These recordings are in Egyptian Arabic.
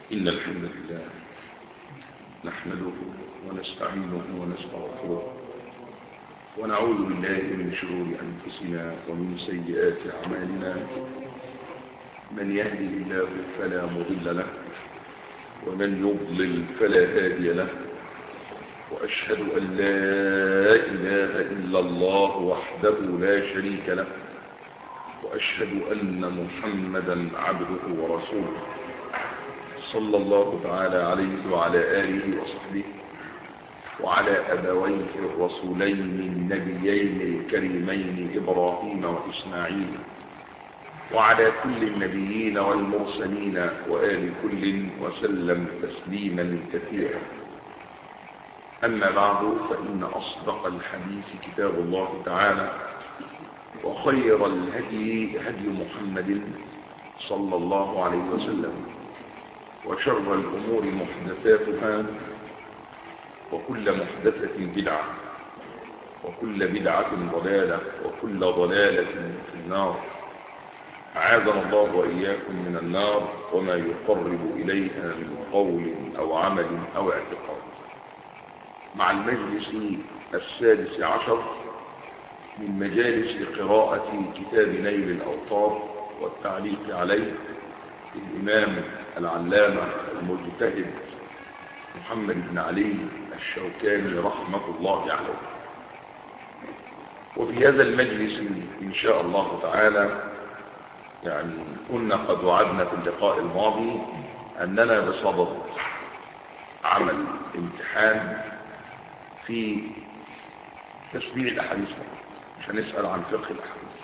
إن الحمد لله نحمده ونستعينه ونستغفره ونعوذ بالله من شرور أنفسنا ومن سيئات أعمالنا من يهدي الله فلا مضل له ومن يضلل فلا هادي له وأشهد أن لا إله إلا الله وحده لا شريك له وأشهد أن محمدا عبده ورسوله صلى الله تعالى عليه وعلى آله وصحبه وعلى أبويه الرسولين النبيين الكريمين إبراهيم وإسماعيل وعلى كل النبيين والمرسلين وآل كل وسلم تسليما كثيرا أما بعد فإن أصدق الحديث كتاب الله تعالى وخير الهدي هدي محمد صلى الله عليه وسلم وشر الأمور محدثاتها وكل محدثة بدعة وكل بدعة ضلالة وكل ضلالة في النار أعاذنا الله وإياكم من النار وما يقرب إليها من قول أو عمل أو اعتقاد مع المجلس السادس عشر من مجالس قراءة كتاب نيل الأوطار والتعليق عليه الإمام العلامة المجتهد محمد بن علي الشوكاني رحمة الله عليه وفي هذا المجلس إن شاء الله تعالى يعني كنا قد وعدنا في اللقاء الماضي أننا بصدد عمل امتحان في تشبيع الأحاديث مش هنسأل عن فقه الأحاديث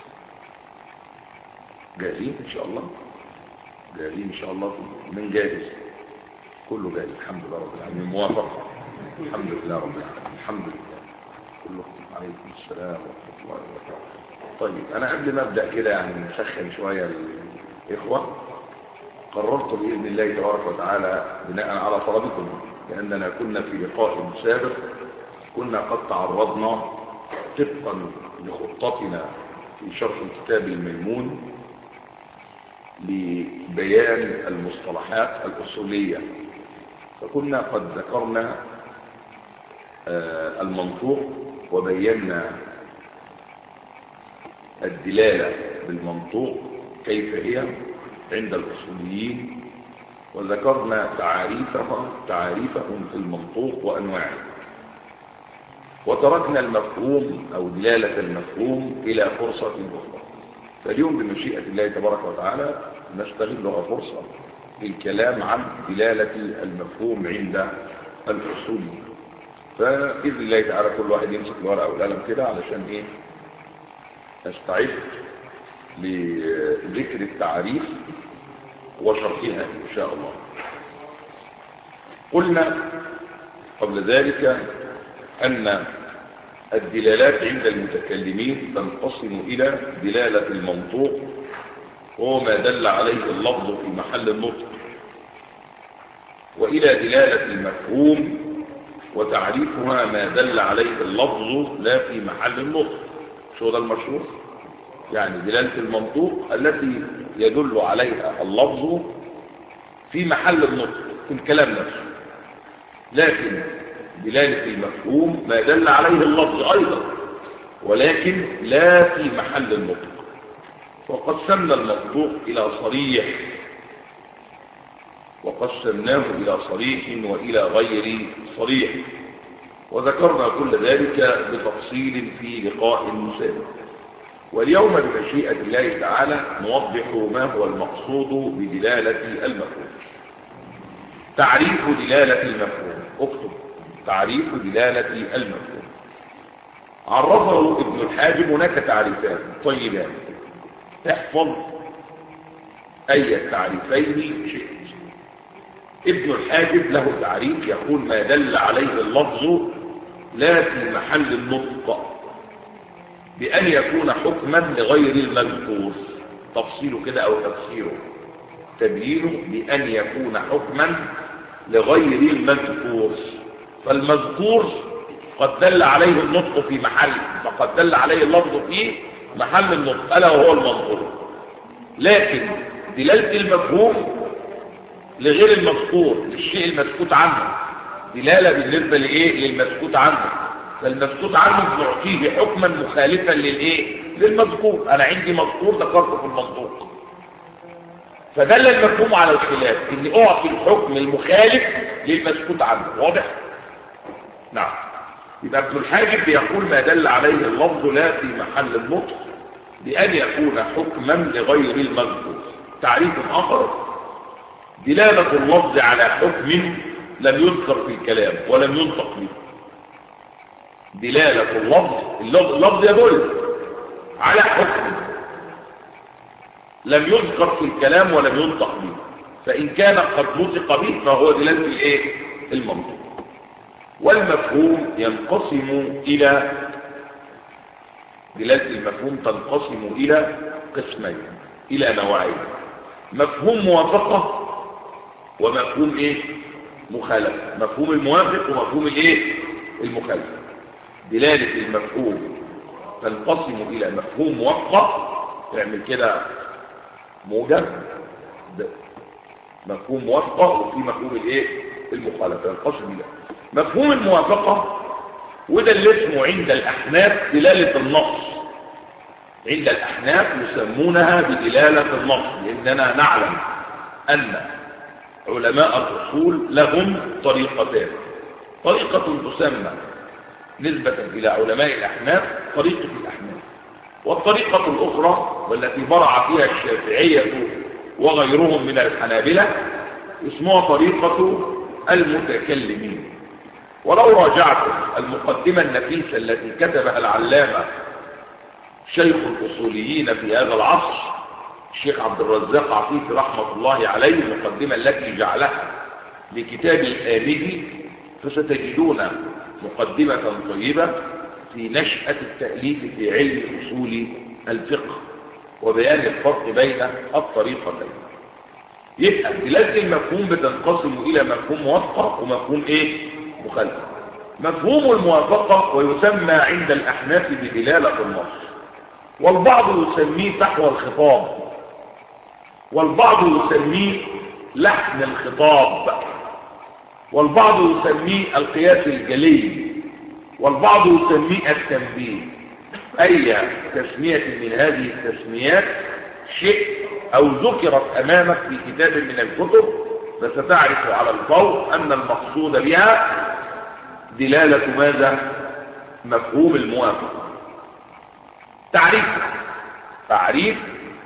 جاهزين إن شاء الله جاهزين إن شاء الله من جاهز كله جاهز الحمد لله رب العالمين موافق الحمد لله رب العالمين الحمد لله كلكم عليكم السلام ورحمة الله وبركاته طيب أنا قبل ما أبدأ كده يعني نسخن شوية الإخوة قررت بإذن الله تبارك وتعالى بناء على طلبكم لأننا كنا في لقاء سابق كنا قد تعرضنا طبقا لخطتنا في شرح الكتاب الميمون لبيان المصطلحات الأصولية فكنا قد ذكرنا المنطوق وبينا الدلالة بالمنطوق كيف هي عند الأصوليين وذكرنا تعاريفها تعاريفهم في المنطوق وأنواعه وتركنا المفهوم أو دلالة المفهوم إلى فرصة أخرى فاليوم بمشيئة الله تبارك وتعالى نستغلها فرصة للكلام عن دلالة المفهوم عند الأصوليين فبإذن الله تعالى كل واحد يمسك الورقة والقلم كده علشان إيه نستعد لذكر التعريف وشرحها إن شاء الله قلنا قبل ذلك أن الدلالات عند المتكلمين تنقسم إلى دلالة المنطوق وهو ما دل عليه اللفظ في محل النطق وإلى دلالة المفهوم وتعريفها ما دل عليه اللفظ لا في محل النطق شو ده المشهور يعني دلالة المنطوق التي يدل عليها اللفظ في محل النطق في الكلام نفسه لكن دلالة المفهوم ما دل عليه اللفظ أيضا ولكن لا في محل النطق وقسمنا المنطوق إلى صريح وقسمناه إلى صريح وإلى غير صريح وذكرنا كل ذلك بتفصيل في لقاء سابق واليوم بمشيئة الله تعالى نوضح ما هو المقصود بدلالة المفهوم تعريف دلالة المفهوم اكتب تعريف دلالة المفهوم عرفه ابن الحاجب هناك تعريفان طيبان احفظ أي التعريفين شئت ابن الحاجب له تعريف يقول ما دل عليه اللفظ لا في محل النطق بأن يكون حكما لغير المذكور تفصيله كده أو تفسيره تبيينه بأن يكون حكما لغير المذكور فالمذكور قد دل عليه النطق في محل فقد دل عليه اللفظ في محل النطق ألا وهو المنظور لكن دلالة المفهوم لغير المذكور للشيء المسكوت عنه دلالة بالنسبة لإيه للمسكوت عنه فالمسكوت عنه نعطيه حكما مخالفا للإيه للمذكور أنا عندي مذكور ذكرته في المنطوق فدل المفهوم على الخلاف إني أعطي الحكم المخالف للمسكوت عنه واضح نعم يبقى ابن الحاجب بيقول ما دل عليه اللفظ لا في محل النطق بأن يكون حكما لغير المذكور تعريف آخر دلالة اللفظ على حكم لم يذكر في الكلام ولم ينطق به دلالة اللفظ اللفظ يدل على حكم لم يذكر في الكلام ولم ينطق به فإن كان قد نطق به فهو دلالة الايه المنطق والمفهوم ينقسم إلى دلالة المفهوم تنقسم إلى قسمين إلى نوعين مفهوم موافقة ومفهوم إيه مخالفة مفهوم الموافق ومفهوم الإيه المخالفة دلالة المفهوم تنقسم إلى مفهوم موقع تعمل كده موجب مفهوم موافقة وفي مفهوم الإيه المخالفة ينقسم إلى مفهوم الموافقة وده اللي اسمه عند الأحناف دلالة النص عند الأحناف يسمونها بدلالة النص لأننا نعلم أن علماء الأصول لهم طريقتان طريقة تسمى نسبة إلى علماء الأحناف طريقة الأحناف والطريقة الأخرى والتي برع فيها الشافعية وغيرهم من الحنابلة اسمها طريقة المتكلمين ولو راجعتم المقدمة النفيسة التي كتبها العلامة شيخ الأصوليين في هذا العصر الشيخ عبد الرزاق عفيف رحمة الله عليه المقدمة التي جعلها لكتاب الآبدي فستجدون مقدمة طيبة في نشأة التأليف في علم أصول الفقه وبيان الفرق بين الطريقتين يبقى دلالة المفهوم بتنقسم إلى مفهوم موافقة ومفهوم إيه؟ مخالفة مفهوم الموافقة ويسمى عند الأحناف بدلالة النص والبعض يسميه فحوى الخطاب والبعض يسميه لحن الخطاب والبعض يسميه القياس الجلي والبعض يسميه التنبيه أي تسمية من هذه التسميات شيء أو ذكرت أمامك في كتاب من الكتب فستعرف على الفور أن المقصود بها دلالة ماذا مفهوم الموافقة تعريف تعريف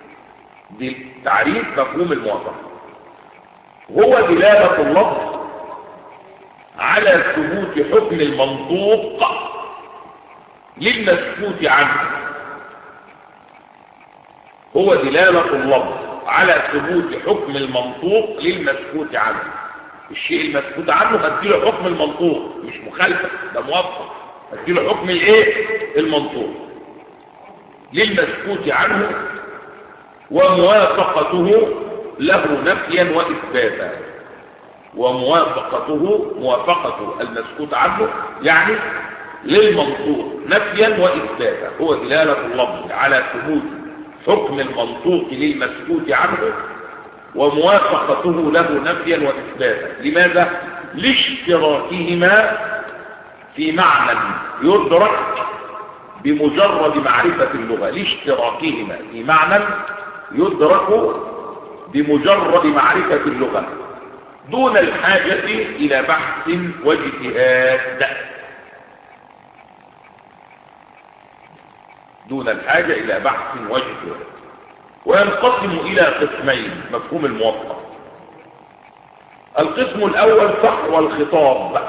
تعريف مفهوم الموافقة هو دلالة اللفظ على ثبوت حكم المنطوق للمسكوت عنه هو دلالة اللفظ على ثبوت حكم المنطوق للمسكوت عنه الشيء المسكوت عنه هديله حكم المنطوق مش مخالفة ده موافق هديله حكم الايه المنطوق للمسكوت عنه وموافقته له نفيا وإثباتا وموافقته موافقة المسكوت عنه يعني للمنطوق نفيا وإثباتا هو دلالة اللفظ على ثبوت حكم المنطوق للمسكوت عنه وموافقته له نفيا وإثباتا لماذا؟ لاشتراكهما في معنى يدرك بمجرد معرفة اللغة لاشتراكهما في معنى يدرك بمجرد معرفة اللغة دون الحاجة إلى بحث واجتهاد دون الحاجة إلى بحث واجتهاد وينقسم إلى قسمين مفهوم الموفق القسم الأول فحوى الخطاب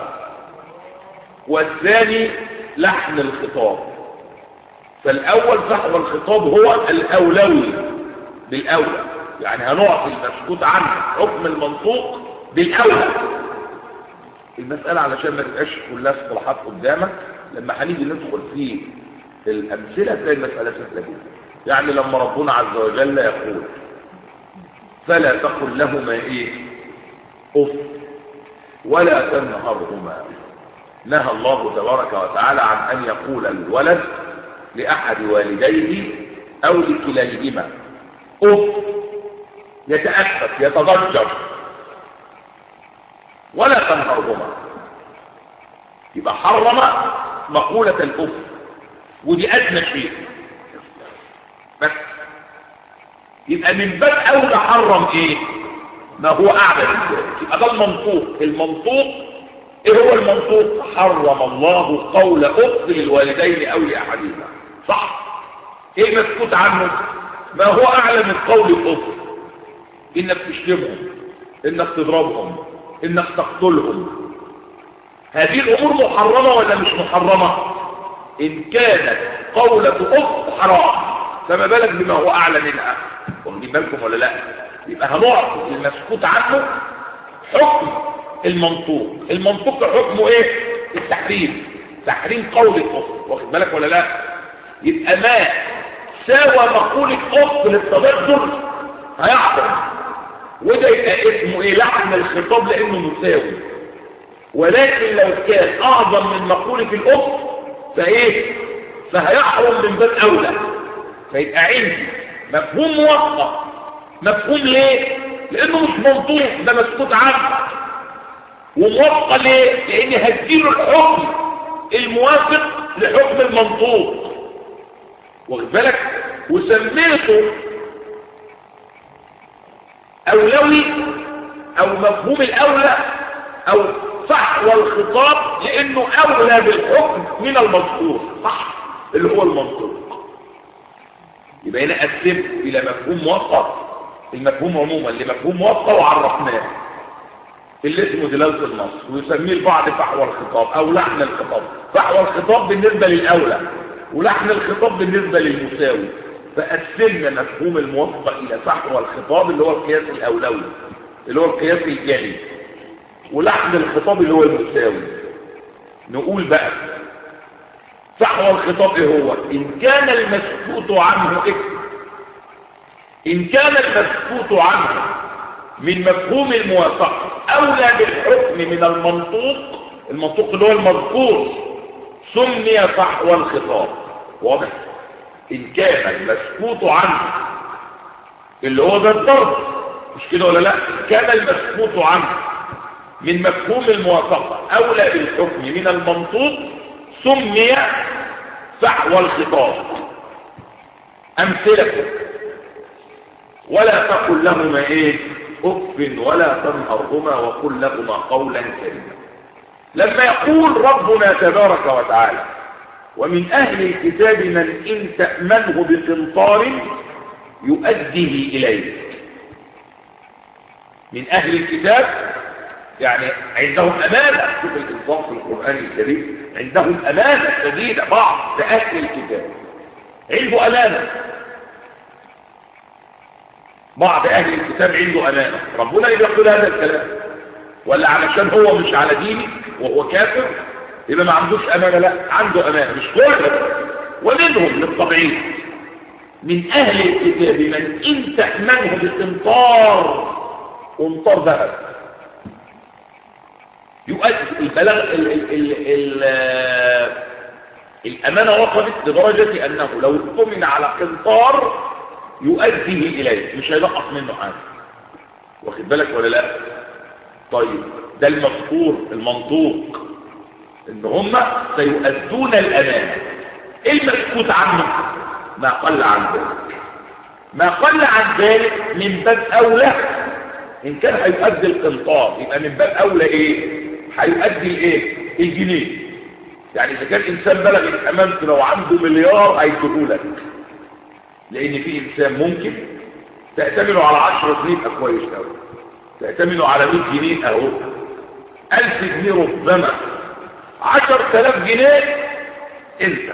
والثاني لحن الخطاب فالأول فحوى الخطاب هو الأولوي بالأولى يعني هنعطي المسكوت عنه حكم المنطوق بالأولى المسألة علشان ما تبقاش كلها اصطلاحات قدامك لما هنيجي ندخل في الأمثلة تلاقي المسألة سهلة جدا يعني لما ربنا عز وجل يقول فلا تقل لهما ايه اف ولا تنهرهما نهى الله تبارك وتعالى عن ان يقول الولد لاحد والديه او لكليهما اف يتأسف يتضجر ولا تنهرهما يبقى حرم مقولة الأف ودي أدنى شيء بس يبقى من باب أولى حرم إيه ما هو أعلى من ذلك يبقى ده المنطوق المنطوق إيه هو المنطوق حرم الله قول أف للوالدين أو لأحدهما صح إيه مسكوت عنه ما هو أعلى من قول الأف إنك تشتمهم إنك تضربهم إنك تقتلهم هذه الأمور محرمة ولا مش محرمة إن كانت قولة أف حرام فما بالك بما هو أعلى منها واخدين بالكم ولا لا يبقى هنعطي المسكوت عنه حكم المنطوق المنطوق حكمه ايه التحريم تحريم قول الأف واخد بالك ولا لا يبقى ما ساوى مقولة أف للتبدل هيحصل وده يبقى اسمه ايه لحن الخطاب لانه مساوي ولكن لو كان اعظم من مقولة الأف فايه فهيحرم من باب اولى فيبقى عندي مفهوم موقع مفهوم ليه لانه مش منطوق ده مسكوت عنه وموقع ليه لاني هديله الحكم الموافق لحكم المنطوق واخد بالك وسميته اولوي او مفهوم الاولى او فحوى الخطاب لانه اولى بالحكم من المذكور صح اللي هو المنطوق يبقى هنا قسمت الى مفهوم موقع المفهوم عموما لمفهوم موقع وعرفناه اللي اسمه دلالة النص ويسميه البعض فحوى الخطاب او لحن الخطاب فحوى الخطاب بالنسبة للاولى ولحن الخطاب بالنسبة للمساوي فقسمنا مفهوم الموفق الى فحوى الخطاب اللي هو القياس الاولوي اللي هو القياس الجلي ولحن الخطاب اللي هو المساوي نقول بقى فحوى الخطاب ايه هو ان كان المسكوت عنه اكتب ان كان المسكوت عنه من مفهوم الموافقة اولى بالحكم من المنطوق المنطوق اللي هو المذكور سمي فحوى الخطاب واضح ان كان المسكوت عنه اللي هو ده الضرب مش كده ولا لا ان كان المسكوت عنه من مفهوم الموافقة اولى بالحكم من المنطوق سمي فحوى الخطاب امثلة ولا تقل لهما ايه اف ولا تنهرهما وقل لهما قولا كريما لما يقول ربنا تبارك وتعالى ومن اهل الكتاب من ان تأمنه بقنطار يؤديه اليك من اهل الكتاب يعني عندهم امانه شوف الانصاف في القران الكريم عندهم امانه شديده بعض اهل الكتاب عنده امانه بعض اهل الكتاب عنده امانه ربنا اللي بيقول هذا الكلام ولا علشان هو مش على دينك وهو كافر يبقى ما عندوش امانه لا عنده امانه مش كله ومنهم للطبيعي من اهل الكتاب من ان تامنه بقنطار قنطار ذهب يؤدي البلاغ ال ال ال ال الأمانة وصلت لدرجة أنه لو اؤتمن على قنطار يؤديه إليه مش هيلقط منه حاجة واخد بالك ولا لا طيب ده المذكور المنطوق ان هم سيؤدون الأمانة ايه المسكوت عنه ما قل عن ذلك ما قل عن ذلك من باب أولى إن كان هيؤدي القنطار يبقى من باب أولى إيه هيؤدي الايه الجنيه يعني اذا كان انسان بلغ الامانه لو عنده مليار هيديهولك لان في انسان ممكن تأتمنه على 10 جنيه يبقى كويس قوي تأتمنه على 100 جنيه اهو 1000 جنيه ربما 10000 جنيه انت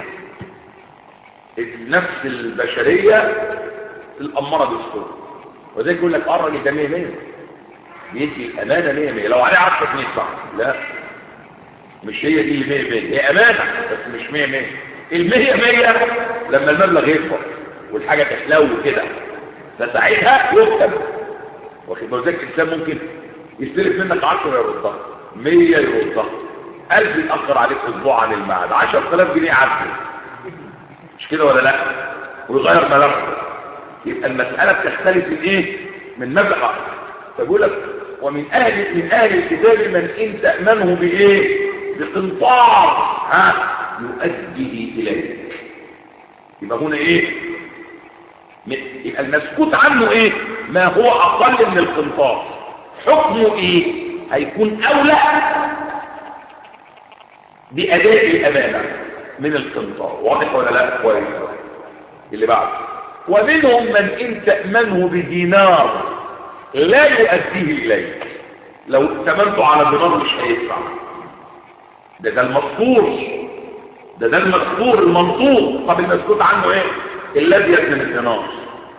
النفس البشريه الاماره بالسوء وده يقول لك اه الراجل ده 100 100 بيدي الامانه 100 100 لو عليه 10 جنيه صح لا مش هي دي اللي 100 100 هي امانه بس مش 100 100 ال 100 100 لما المبلغ يكبر والحاجه تحلو كده فساعتها يكتب واخد بالك الانسان ممكن يستلف منك 10 يردها 100 يردها 1000 يتاخر عليك اسبوع عن الميعاد 10000 جنيه عدل مش كده ولا لا ويغير ملفه يبقى المساله بتختلف من ايه من مبلغ فبيقول لك ومن اهل من اهل الكتاب من ان تامنه بايه بقنطار ها يؤديه اليك يبقى هنا ايه يبقى المسكوت عنه ايه ما هو اقل من القنطار حكمه ايه هيكون اولى باداء الامانه من القنطار واضح ولا لا كويس اللي بعده ومنهم من ان تامنه بدينار لا يؤديه اليك لو ائتمنته على دينار مش هيدفع ده ده المذكور ده ده المذكور المنطوق طب المسكوت عنه ايه الذي يثمن الدينار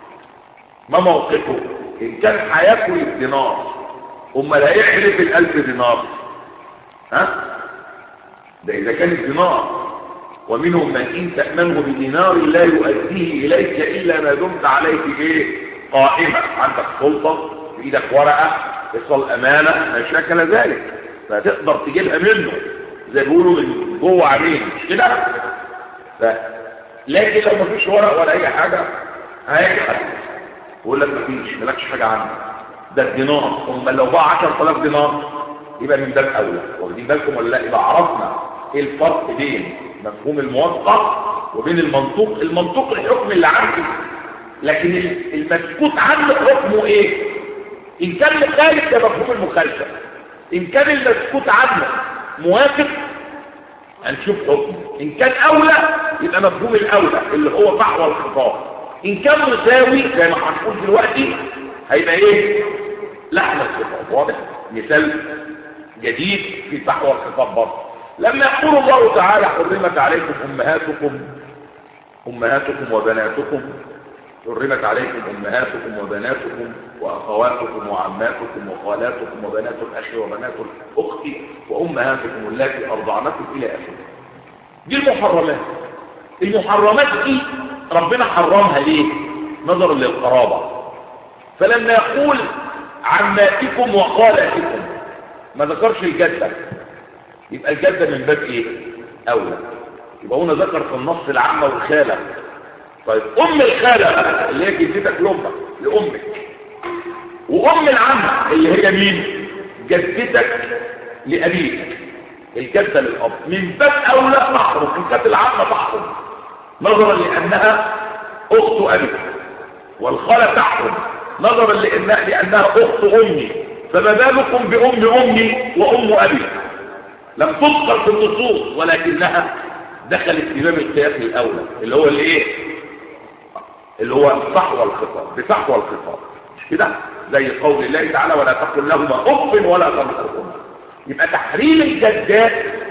ما موقفه ان كان هياكل الدينار امال هيحلف الالف دينار ها ده اذا كان الدينار ومنهم من ان تامنه بدينار لا يؤديه اليك الا ما دمت عليه ايه قائمه عندك سلطه في ايدك ورقه اصل امانه ما شاكل ذلك فتقدر تجيبها منه زي ما بيقولوا من جوه عينيه مش كده ف... لكن لو مفيش ورق ولا اي حاجه هيجحد يقول لك مفيش مالكش حاجه عنه ده الدينار امال لو باع 10000 دينار يبقى من باب اولى واخدين بالكم ولا لا يبقى عرفنا ايه الفرق بين مفهوم الموثق وبين المنطوق المنطوق الحكم اللي عندي لكن المسكوت عنه حكمه ايه ان كان مخالف ده مفهوم المخالفه ان كان المسكوت عنه موافق هنشوف حكم ان كان اولى يبقى مفهوم الاولى اللي هو فحوى الخطاب ان كان مساوي زي ما هنقول دلوقتي هيبقى ايه لحن الخطاب واضح مثال جديد في فحوى الخطاب برضه لما يقول الله تعالى حرمت عليكم امهاتكم امهاتكم وبناتكم حرمت عليكم امهاتكم وبناتكم واخواتكم وعماتكم وخالاتكم وبنات الاخ وبنات الاخت وامهاتكم اللاتي ارضعنكم الى اخره دي المحرمات المحرمات دي ربنا حرمها ليه نظرا للقرابه فلما يقول عماتكم وخالاتكم ما ذكرش الجده يبقى الجده من باب ايه اولى يبقى هنا ذكر في النص العامه والخاله طيب ام الخالة بقى اللي هي جدتك لامك لامك وام العم اللي هي مين جدتك لابيك الجدة للاب من باب اولى تحرم ان كانت العمة تحرم نظرا لانها اخت ابي والخالة تحرم نظرا لانها, لأنها اخت امي فما بالكم بام امي وام ابي لم تذكر في النصوص ولكنها دخلت في باب القياس الاولى اللي هو الايه اللي هو صحوى الخطاب بصحوى الخطاب مش كده زي قول الله تعالى ولا تقل لهما اف ولا تنصرهما يبقى تحريم الجدات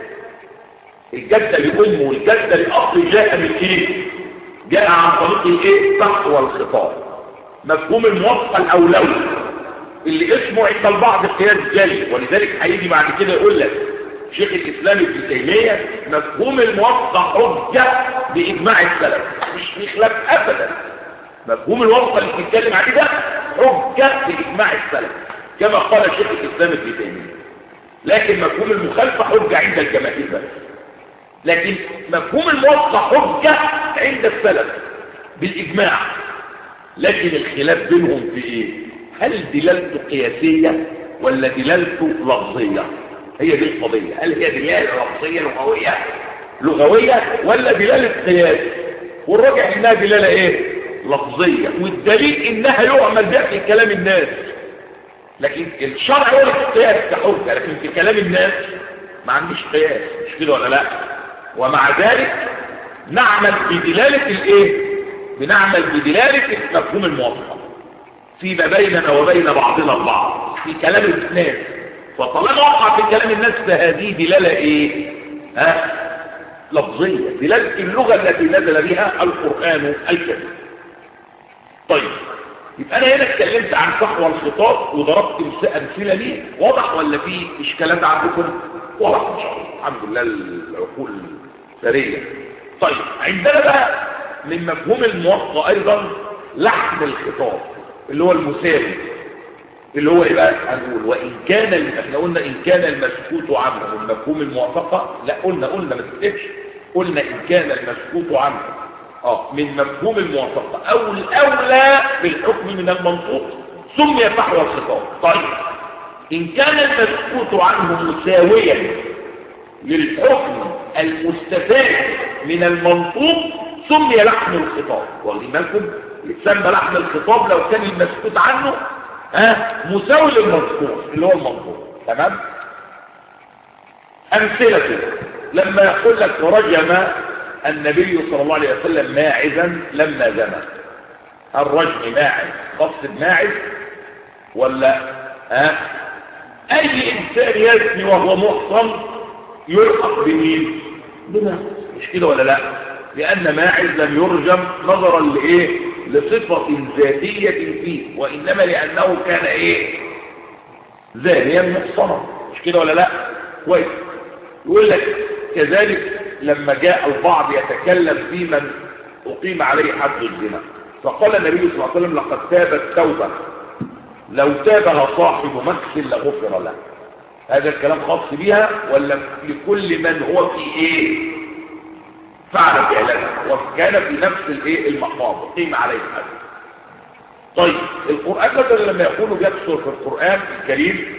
الجدة لأم والجدة لأب جاء من ايه جاء عن طريق الايه صحوى الخطاب مفهوم الموافقة الأولوي اللي اسمه عند البعض قياس جلي ولذلك هيجي بعد كده يقول لك شيخ الإسلام ابن تيمية مفهوم الموافقة حجة بإجماع السلف مش في خلاف أبدا مفهوم الوصفة اللي بنتكلم عليه ده حجة بإجماع السلف كما قال شيخ الإسلام ابن تيمية لكن مفهوم المخالفة حجة عند الجماهير بس لكن مفهوم الوصفة حجة عند السلف بالإجماع لكن الخلاف بينهم في إيه هل دلالته قياسية ولا دلالته لفظية هي دي القضية هل هي دلالة لفظية لغوية لغوية ولا دلالة قياس والراجع انها دلالة ايه لفظية والدليل انها يعمل بها في كلام الناس لكن الشرع هو القياس كحجة لكن في كلام الناس ما عنديش قياس مش كده ولا لا ومع ذلك نعمل بدلالة الايه بنعمل بدلالة مفهوم الموافقة فيما بيننا وبين بعضنا البعض في كلام الناس فطالما وقع في كلام الناس فهذه دلالة ايه ها لفظية دلالة اللغة التي نزل بها القرآن الكريم طيب يبقى انا هنا اتكلمت عن صحوى الخطاب وضربت امثله ليه واضح ولا في اشكالات عندكم واضح ان شاء الله الحمد لله العقول سريه طيب عندنا بقى من مفهوم الموافقه ايضا لحن الخطاب اللي هو المساوي اللي هو ايه بقى هنقول وان كان احنا قلنا ان كان المسكوت عنه من مفهوم الموافقه لا قلنا قلنا ما تكتبش قلنا ان كان المسكوت عنه اه من مفهوم الموافقه او الاولى بالحكم من المنطوق سمي فحوى الخطاب طيب إن كان المسكوت عنه مساويا للحكم المستفاد من المنطوق سمي لحم الخطاب واخدين بالكم يتسمى لحم الخطاب لو كان المسكوت عنه ها مساوي للمذكور اللي هو المنطوق تمام امثله لما يقول لك رجم النبي صلى الله عليه وسلم ماعزا لما زنى الرجم ماعز قصد ماعز ولا ها اي انسان يزني وهو محصن يلحق بمين بماعز مش كده ولا لا لان ماعز لم يرجم نظرا لايه لصفه ذاتيه فيه وانما لانه كان ايه زانيا محصنا مش كده ولا لا كويس يقول لك كذلك لما جاء البعض يتكلم في من أقيم عليه حد الزنا فقال النبي صلى الله عليه وسلم لقد تاب التوبة لو تابها صاحب مكس لغفر له هذا الكلام خاص بها ولا لكل من هو في ايه فعل فعلها وكان في نفس الايه المقام أقيم عليه حد طيب القرآن مثلا لما يقول يكسر في القرآن الكريم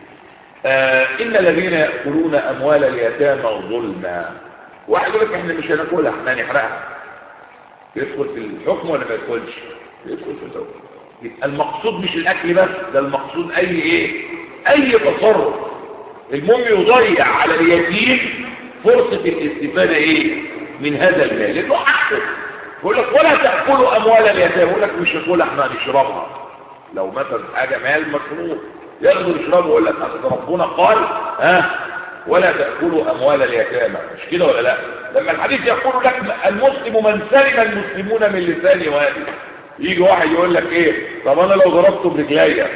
آه إن الذين يأكلون أموال اليتامى ظلما واحد يقول لك احنا مش هناكلها احنا هنحرقها يدخل في الحكم ولا ما يدخلش يدخل في الحكم يبقى المقصود مش الاكل بس ده المقصود اي ايه اي تصرف المهم يضيع على اليتيم فرصة الاستفادة ايه من هذا المال لانه حقه يقول لك ولا تأكلوا اموال اليتامى يقول لك مش هناكلها احنا هنشربها لو مثلا حاجة مال مكروه ياخدوا يشربوا يقول لك اصل ربنا قال ها ولا تأكلوا أموال اليتامى مش كده ولا لا لما الحديث يقول لك المسلم من سلم المسلمون من لسانه وهذه يجي واحد يقول لك ايه طب انا لو ضربته برجليا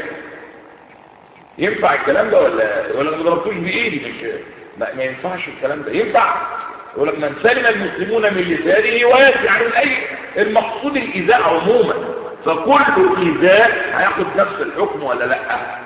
ينفع الكلام ده ولا ولا ما ضربتوش بايدي مش ما, ما ينفعش الكلام ده ينفع يقول لك من سلم المسلمون من لسانه وهذه يعني اي المقصود الايذاء عموما فكل ايذاء هياخد نفس الحكم ولا لا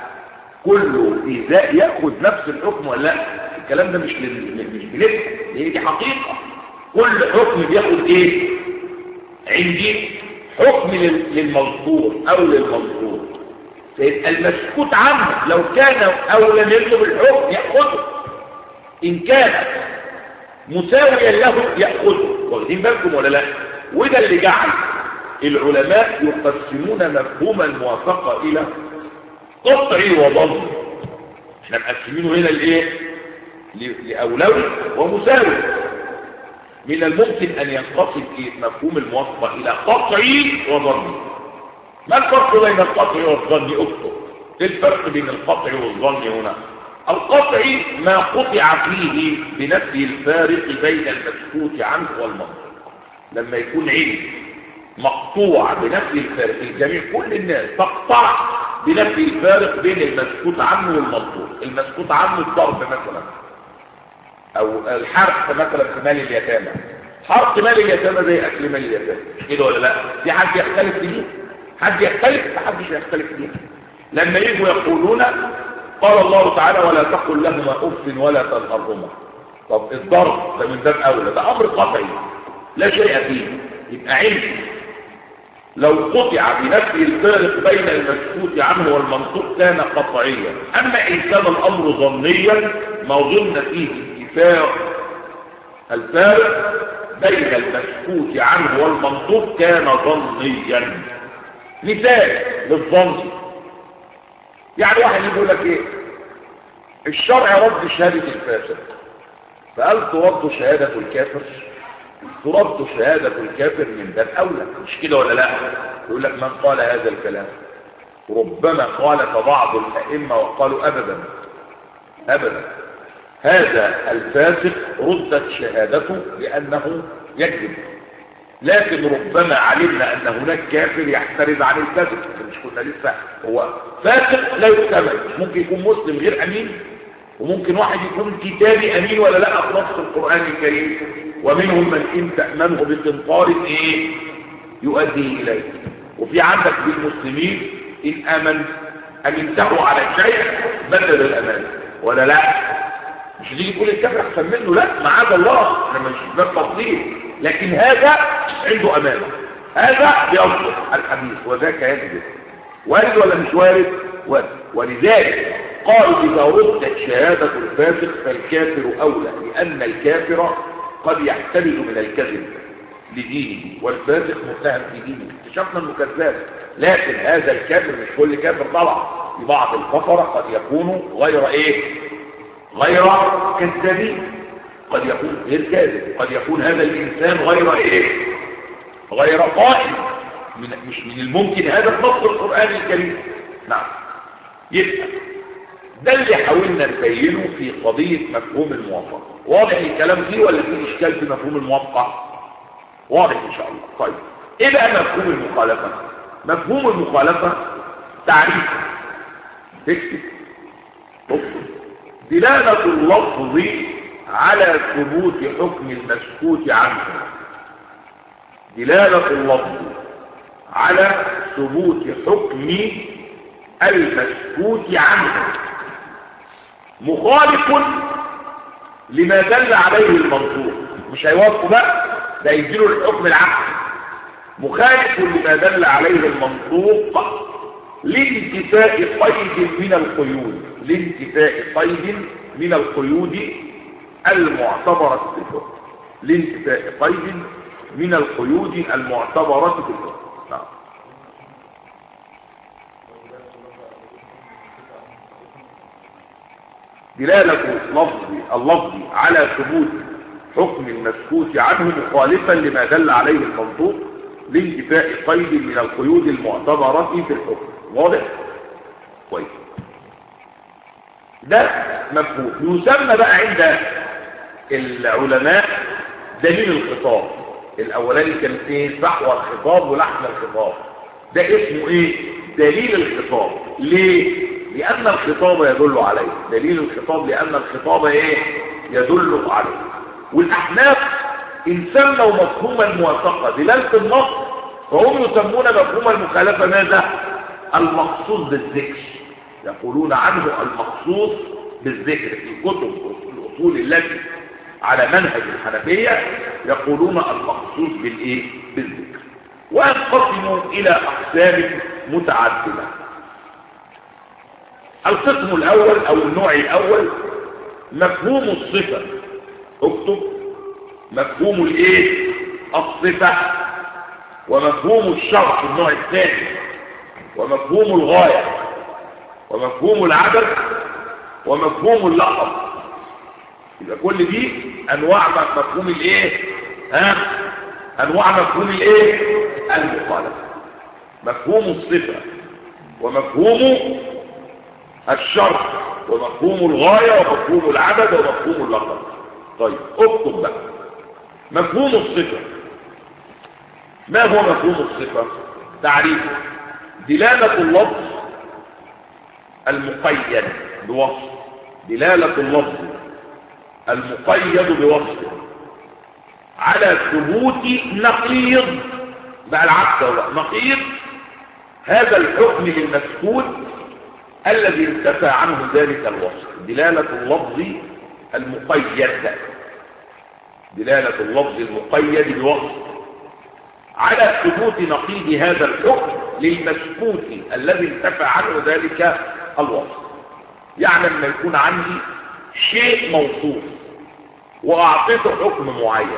كل إيذاء يأخذ نفس الحكم ولا لا الكلام ده مش لل... مش بلد هي دي حقيقة كل حكم بياخد ايه عندي حكم لل... للمذكور او للمذكور فيبقى المسكوت عنه لو كان او لم يطلب الحكم يأخذه ان كان مساويا له يأخذه واخدين بالكم ولا لا وده اللي جعل العلماء يقسمون مفهوم الموافقة الى قطعي وضم احنا مقسمينه هنا لايه لاولوي ومساوي من الممكن ان ينقسم في مفهوم الموافقه الى قطعي وظني ما الفرق بين القطعي والظني اكتب ايه الفرق بين القطعي والظني هنا القطعي ما قطع فيه بنفي الفارق بين المسكوت عنه والمنطق لما يكون علم مقطوع بنفي الفارق الجميع كل الناس تقطع بنفي الفارق بين المسكوت عنه والمنطوق المسكوت عنه الضرب مثلا او الحرق مثلا في مال اليتامى حرق مال اليتامى زي اكل مال اليتامى كده ولا لا في حد يختلف فيه حد يختلف محدش يختلف فيه لما يجوا يقولون قال الله تعالى ولا تقل لهما اف ولا تنهرهما طب الضرب ده من باب اولى ده امر قطعي لا شيء فيه يبقى علم لو قطع بنفي الفارق بين المسكوت عنه والمنطوق كان قطعيا اما ان كان الامر ظنيا ما ظن فيه اتفاق الفارق بين المسكوت عنه والمنطوق كان ظنيا مثال للظن يعني واحد يقول لك ايه الشرع رد شهادة الفاسق فقال ترد شهادة الكافر ترد شهادة الكافر من باب أولى مش كده ولا لا يقول لك من قال هذا الكلام ربما خالف بعض الأئمة وقالوا أبدا أبدا هذا الفاسق ردت شهادته لأنه يكذب لكن ربما علمنا أن هناك كافر يحترز عن الفاسق مش كنا لسه هو فاسق لا يكتمل ممكن يكون مسلم غير أمين وممكن واحد يكون كتابي أمين ولا لا في نص القرآن الكريم ومنهم من إن تأمنه بقنطار إيه يؤدي إليه وفي عندك بالمسلمين إن آمن أمنته على شيء بدل الأمان ولا لا مش دي يقول الكافر أحسن منه لا معاذ الله لما مش باب تفضيل لكن هذا عنده أمانة هذا بيصدق الحديث وذاك يكذب وارد ولا مش وارد وارد ولذلك قالوا إذا ردت شهادة الفاسق فالكافر أولى لأن الكافر قد يحتمل من الكذب لدينه والفاسق متهم في دينه اكتشفنا انه كذاب لكن هذا الكافر مش كل كافر طبعا في بعض الكفرة قد يكونوا غير ايه غير كذابين قد يكون غير كاذب قد يكون هذا الانسان غير ايه غير قائم من مش من الممكن هذا نص القرآن الكريم نعم يبقى ده اللي حاولنا نبينه في قضية مفهوم الموافقة واضح الكلام فيه ولا في اشكال في مفهوم الموافقة واضح ان شاء الله طيب ايه بقى مفهوم المخالفة مفهوم المخالفة تعريف تكتب اكتب دلالة اللفظ على ثبوت حكم المسكوت عنه دلالة اللفظ على ثبوت حكم المسكوت عنه مخالف لما دل عليه المنصوص مش هيوافقوا بقى ده يديله الحكم العقلي مخالف لما دل عليه المنطوق لانتفاء قيد من القيود لانتفاء قيد من القيود المعتبرة في الحكم لانتفاء قيد من القيود المعتبرة في الحكم نعم دلالة اللفظ اللفظ على ثبوت حكم المسكوت عنه مخالفا لما دل عليه المنطوق لانتفاء قيد من القيود المعتبرة في الحكم واضح؟ كويس ده مفهوم يسمى بقى عند العلماء دليل الخطاب الاولاني كان ايه فحوى الخطاب ولحن الخطاب ده اسمه ايه دليل الخطاب ليه لان الخطاب يدل عليه دليل الخطاب لان الخطاب ايه يدل عليه والاحناف ان سموا مفهوم الموافقه دلاله النص فهم يسمون مفهوم المخالفه ماذا المخصوص بالذكر يقولون عنه المخصوص بالذكر في كتب الاصول التي على منهج الحنفيه يقولون المخصوص بالايه بالذكر وينقسموا الى اقسام متعدده القسم الاول او النوع الاول مفهوم الصفه اكتب مفهوم الايه الصفه ومفهوم الشرط النوع الثاني ومفهوم الغايه ومفهوم العدد ومفهوم اللقب يبقى كل دي انواع مفهوم الايه ها انواع مفهوم الايه المخالفه مفهوم الصفه ومفهوم الشرط ومفهوم الغايه ومفهوم العدد ومفهوم اللقب طيب اكتب بقى مفهوم الصفه ما هو مفهوم الصفه تعريفه دلاله اللفظ المقيد بوصف دلاله اللفظ المقيد بوصف على ثبوت نقيض بقى العكس بقى نقيض هذا الحكم للمسكوت الذي انتفى عنه ذلك الوصف دلالة اللفظ المقيد دلالة اللفظ المقيد بوصف على ثبوت نقيض هذا الحكم للمسكوت الذي انتفى عنه ذلك الوصف يعني لما يكون عندي شيء موصوف واعطيته حكم معين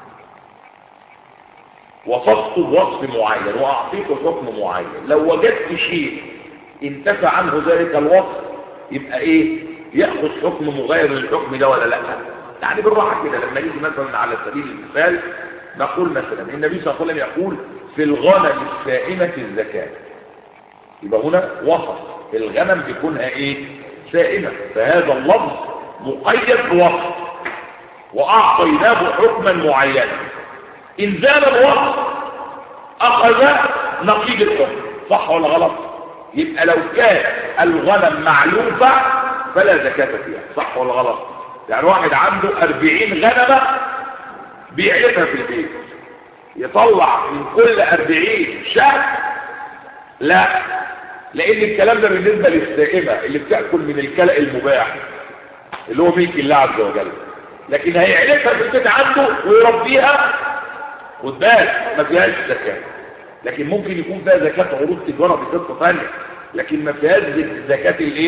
وصفته بوصف معين واعطيته حكم معين لو وجدت شيء انتفى عنه ذلك الوصف يبقى ايه ياخذ حكم مغاير للحكم ده ولا لا يعني بالراحه كده لما نيجي مثلا على سبيل المثال نقول مثلا النبي صلى الله عليه وسلم يقول في الغنم السائمه الزكاه يبقى هنا وصف الغنم بيكونها ايه سائمه فهذا اللفظ مقيد بوصف واعطيناه حكما معينا ان زال الوصف اخذ نقيض الحكم صح ولا غلط يبقى لو كان الغنم معلوفة فلا زكاة فيها صح ولا غلط يعني واحد عنده أربعين غنمة بيعرفها في البيت يطلع من كل أربعين شهر لا لأن الكلام ده بالنسبة للسائمة اللي بتأكل من الكلأ المباح اللي هو ملك الله عز وجل لكن هيعرفها في البيت عنده ويربيها خد بالك ما فيهاش زكاه لكن ممكن يكون فيها زكاة عروض تجارة بقصة ثانية لكن ما فيهاش زكاة الايه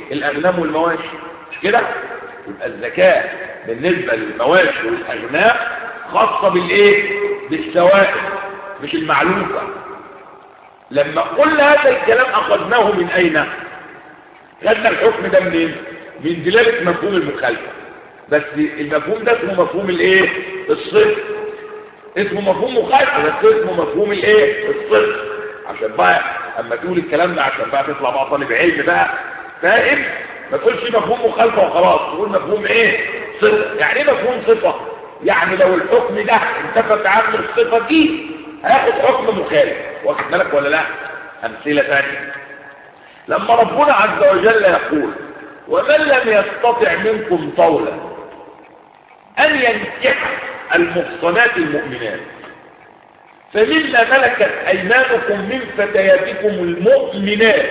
الاغنام والمواشي مش كده يبقى الزكاة بالنسبة للمواشي والاغنام خاصة بالايه بالسوائل مش المعلوفة لما قلنا هذا الكلام اخذناه من اين خدنا الحكم ده منين من دلالة مفهوم المخالفة بس المفهوم ده اسمه مفهوم الايه الصدق اسمه مفهوم مخالفة بس اسمه مفهوم الايه الصدق عشان بقى اما تقول الكلام ده عشان بقى تطلع بقى طالب علم بقى فاهم ما تقولش مفهوم مخالفة وخلاص تقول مفهوم ايه صفة يعني ايه مفهوم صفة يعني لو الحكم ده انتفت عنه الصفة دي هياخد حكم مخالف واخد بالك ولا لا امثلة ثانية لما ربنا عز وجل يقول ومن لم يستطع منكم طولا ان ينكح المحصنات المؤمنات فمما ملكت ايمانكم من فتياتكم المؤمنات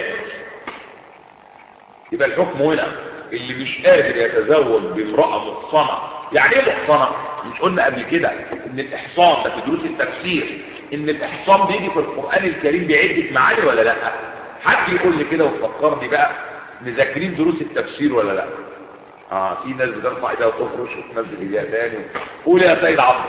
يبقى الحكم هنا اللي مش قادر يتزوج بامرأة محصنة يعني ايه محصنة مش قلنا قبل كده ان الاحصان ده في دروس التفسير ان الاحصان بيجي في القرآن الكريم بعدة معاني ولا لا حد يقول لي كده وتفكرني بقى مذاكرين دروس التفسير ولا لا اه في ناس بترفع ايديها وتفرش وتنزل ايديها تاني قول يا سيد عبد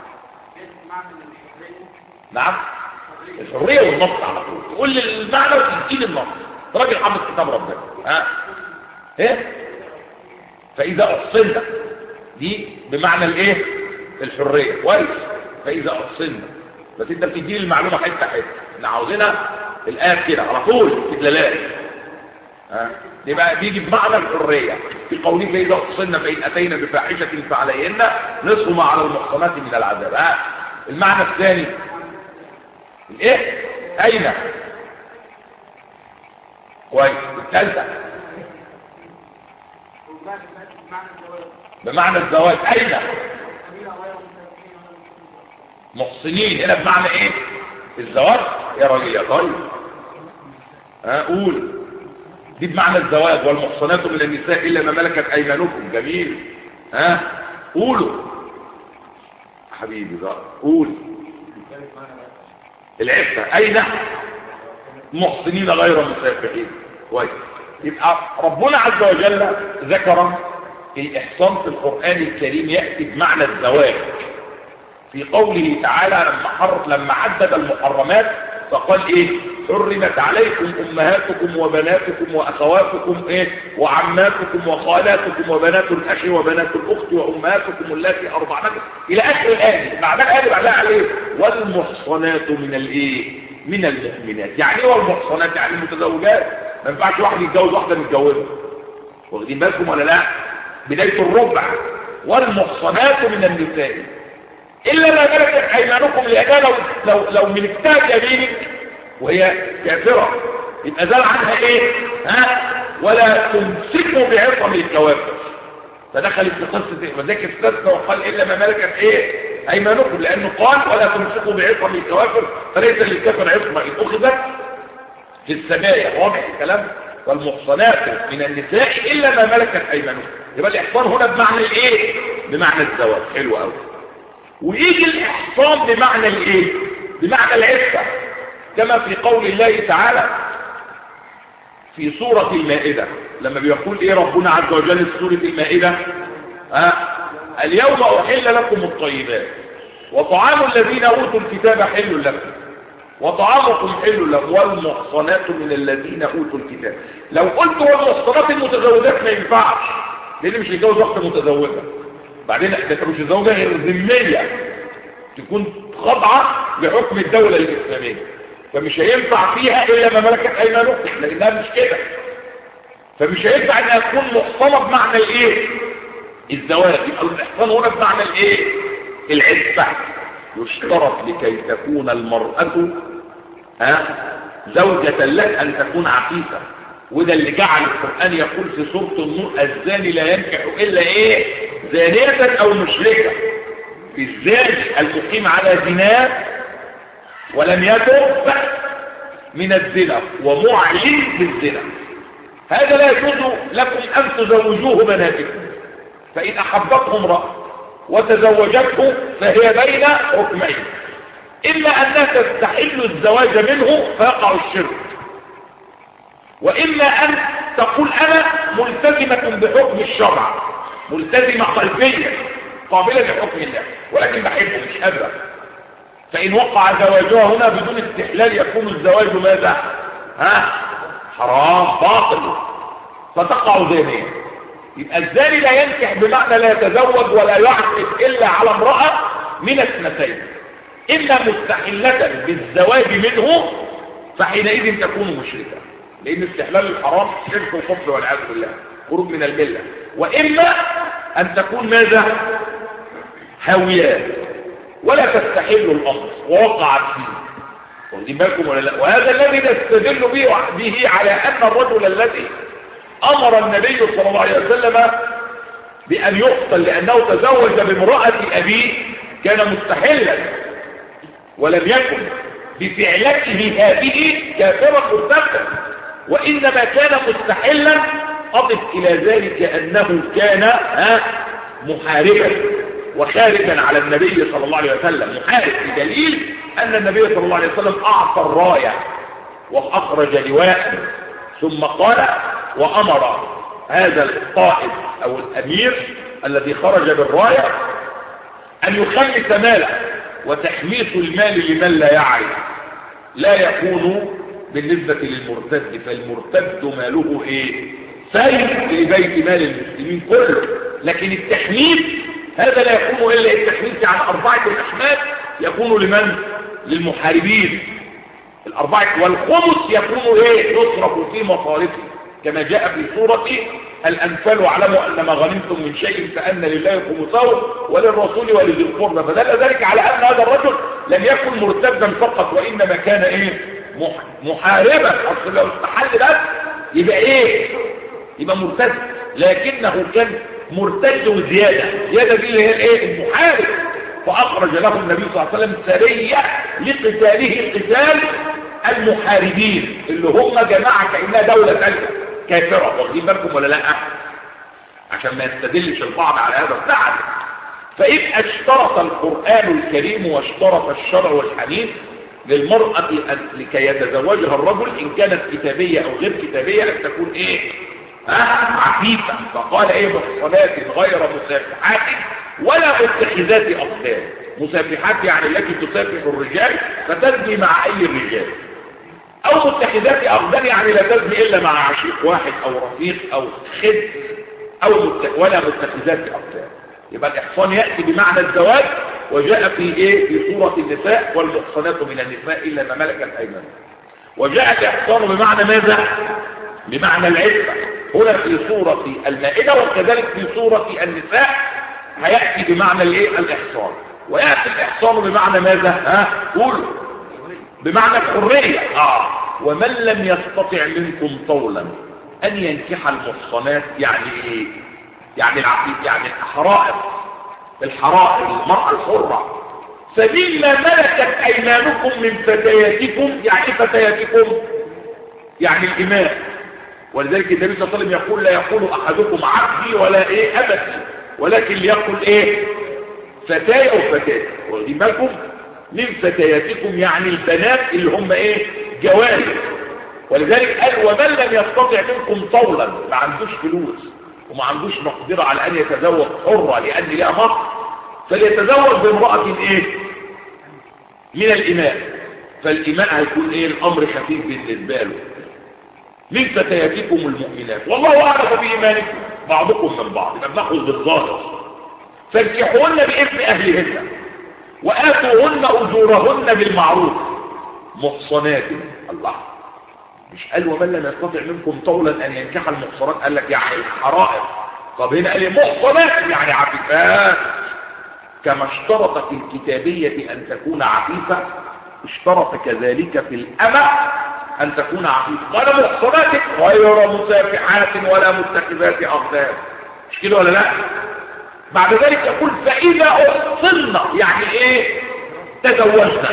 نعم الحريه والنص على طول تقول لي المعنى وتديني النص راجل حافظ كتاب ربنا ها ايه فاذا احصنا دي بمعنى الايه الحريه كويس فاذا احصنا بس انت بتديني المعلومه حته حته احنا عاوزينها الايه كده على طول استدلالات ها دي بقى بيجي بمعنى الحريه في قوله فاذا احصنا فان اتينا بفاحشه فعليهن نصف ما على المحصنات من العذاب ها المعنى الثاني الايه اين كويس الثالثه بمعنى الزواج اين محسنين هنا بمعنى ايه الزواج يا راجل يا طيب ها قول دي بمعنى الزواج والمحصنات من النساء الا ما ملكت ايمانكم جميل ها قولوا حبيبي بقى قول العفة اين محسنين غير مسافحين كويس يبقى ربنا عز وجل ذكر الإحصان في القرآن الكريم يأتي بمعنى الزواج في قوله تعالى لما حرف لما عدد المحرمات فقال ايه حرمت عليكم امهاتكم وبناتكم واخواتكم ايه وعماتكم وخالاتكم وبنات الاخ وبنات الاخت وامهاتكم اللاتي ارضعنكم الى اخر الايه بعدها الايه بعدها عليه والمحصنات من الايه من المؤمنات يعني ايه والمحصنات يعني المتزوجات ما ينفعش واحد يتجوز واحده متجوزه واخدين بالكم ولا لا بدايه الربع والمحصنات من النساء إلا ما ملكت أيمانكم لأنها لو, لو, لو ملكتها بيمينك وهي كافرة يبقى زال عنها إيه ها ولا تمسكوا بعصم الكوافر فدخلت في قصة وذلك استثنى وقال إلا ما ملكت إيه أيمانكم لأنه قال ولا تمسكوا بعصم الكوافر فليس للكافر عصمة إن أخذت في السماية واضح الكلام والمحصنات من النساء إلا ما ملكت أيمانكم يبقى الإحصان هنا بمعنى الإيه بمعنى الزواج حلو قوي ويجي الإحصان بمعنى الايه بمعنى العفة كما في قول الله تعالى في سورة المائدة لما بيقول ايه ربنا عز وجل في سورة المائدة آه اليوم أحل لكم الطيبات وطعام الذين أوتوا الكتاب حل لكم وطعامكم حل لكم والمحصنات من الذين أوتوا الكتاب لو قلت والمحصنات المتزوجات ما ينفعش لأن مش يتجوز واحدة متزوجة بعدين ده مش الزوجة غير ذمية تكون خاضعة لحكم الدولة الإسلامية فمش هينفع فيها إلا ما ملكت أيمانكم لأنها مش كده فمش هينفع إنها تكون محصنة بمعنى الإيه؟ الزواج يبقى الإحصان هنا بمعنى الإيه؟ العفة يشترط لكي تكون المرأة ها زوجة لك أن تكون عفيفة وده اللي جعل القرآن يقول في سورة النور الزاني لا ينكح إلا إيه زانية أو مشركة في الزاني المقيم على زناه ولم يتب من الزنا ومعلن بالزنا هذا لا يجوز لكم أن تزوجوه بناتكم فإن أحبته امرأة وتزوجته فهي بين حكمين إما أنها تستحل الزواج منه فيقع الشرك وإما أن تقول انا ملتزمة بحكم الشرع ملتزمة قلبيا قابلة لحكم الله ولكن بحبه مش قادرة فإن وقع زواجها هنا بدون استحلال يكون الزواج ماذا ها حرام باطل فتقع زانية يبقى الزاني لا ينكح بمعنى لا يتزوج ولا يعقد إلا على امرأة من اثنتين إما مستحلة بالزواج منه فحينئذ تكون مشركة لأن استحلال الحرام شرك وكفر والعياذ بالله خروج من الملة وإما أن تكون ماذا هاويات ولا تستحل الأمر ووقعت فيه واخدين بالكم ولا لا وهذا الذي نستدل به به على أن الرجل الذي أمر النبي صلى الله عليه وسلم بأن يقتل لأنه تزوج بامرأة أبيه كان مستحلا ولم يكن بفعلته هذه كافرا مرتدا وإنما كان مستحلا أضف إلى ذلك أنه كان ها محاربا وخارجا على النبي صلى الله عليه وسلم محارب بدليل أن النبي صلى الله عليه وسلم أعطى الراية وأخرج لواء ثم قال وأمر هذا القائد أو الأمير الذي خرج بالراية أن يخلص ماله وتحميس المال لمن لا يعرف لا يكون بالنسبة للمرتد فالمرتد ماله ايه سيد لبيت مال المسلمين كله لكن التحميل هذا لا يكون إلا التحميل عن أربعة الأحماد يكون لمن للمحاربين الأربعة والخمس يكون ايه يصرف في مصارفه كما جاء في سورة الأنفال واعلموا أن ما غنمتم من شيء فأن لله خمسه وللرسول ولذي القربى فدل ذلك على أن هذا الرجل لم يكن مرتدا فقط وإنما كان إيه محاربا أصل لو استحل بس يبقى إيه يبقى مرتد لكنه كان مرتد وزيادة زيادة دي اللي هي الإيه المحارب فأخرج له النبي صلى الله عليه وسلم سرية لقتاله قتال المحاربين اللي هم جماعة كأنها دولة ثالثة كافرة واخدين بالكم ولا لا عشان ما يستدلش البعض على هذا السعد فإذا اشترط القرآن الكريم واشترط الشرع والحديث للمرأة لكي يتزوجها الرجل إن كانت كتابية أو غير كتابية أن تكون إيه ها عفيفة فقال إيه محصنات غير مسافحات ولا متخذات أخدان مسافحات يعني التي تسافح الرجال فتزني مع أي رجال أو متخذات أخدان يعني لا تزني إلا مع عشيق واحد أو رفيق أو خد أو مت... ولا متخذات أخدان يبقى الإحصان يأتي بمعنى الزواج وجاء في إيه في سورة النساء والمحصنات من النساء إلا ما ملكت أيمانهم وجاء الإحصان بمعنى ماذا بمعنى العفة هنا في سورة المائدة وكذلك في سورة النساء هيأتي بمعنى الايه الإحصان ويأتي الإحصان بمعنى ماذا ها قولوا بمعنى الحرية آه ومن لم يستطع منكم طولا أن ينكح المحصنات يعني ايه يعني العقيد يعني الحرائر الحرائر المرأة الحرة سبيل ما ملكت أيمانكم من فتياتكم يعني فتياتكم يعني الإمام ولذلك النبي صلى الله عليه وسلم يقول لا يقول أحدكم عبدي ولا إيه أبدي ولكن ليقول إيه فتاة أو فتاة واخدين بالكم من فتياتكم يعني البنات اللي هم إيه جواري ولذلك قال ومن لم يستطع منكم طولا ما عندوش فلوس وما عندوش مقدرة على أن يتزوج حرة لأن لها مصر فليتزوج بامرأة إيه من الإماء فالإماء هيكون إيه الأمر خفيف بالنسبة له من فتياتكم المؤمنات والله أعرف بإيمانكم بعضكم من بعض يبقى بناخذ بالظاهر فانكحوهن بإذن أهلهن وآتوهن أجورهن بالمعروف محصنات الله مش قال ومن لم يستطع منكم طولا أن ينكح المحصنات قال لك يعني الحرائر طب هنا قال محصنات يعني عفيفات كما اشترط في الكتابية أن تكون عفيفة اشترط كذلك في الأمة أن تكون عفيفة قال محصنات غير مسافحات ولا متخذات أخدان مش كده ولا لا بعد ذلك يقول فإذا أحصلنا يعني إيه تزوجنا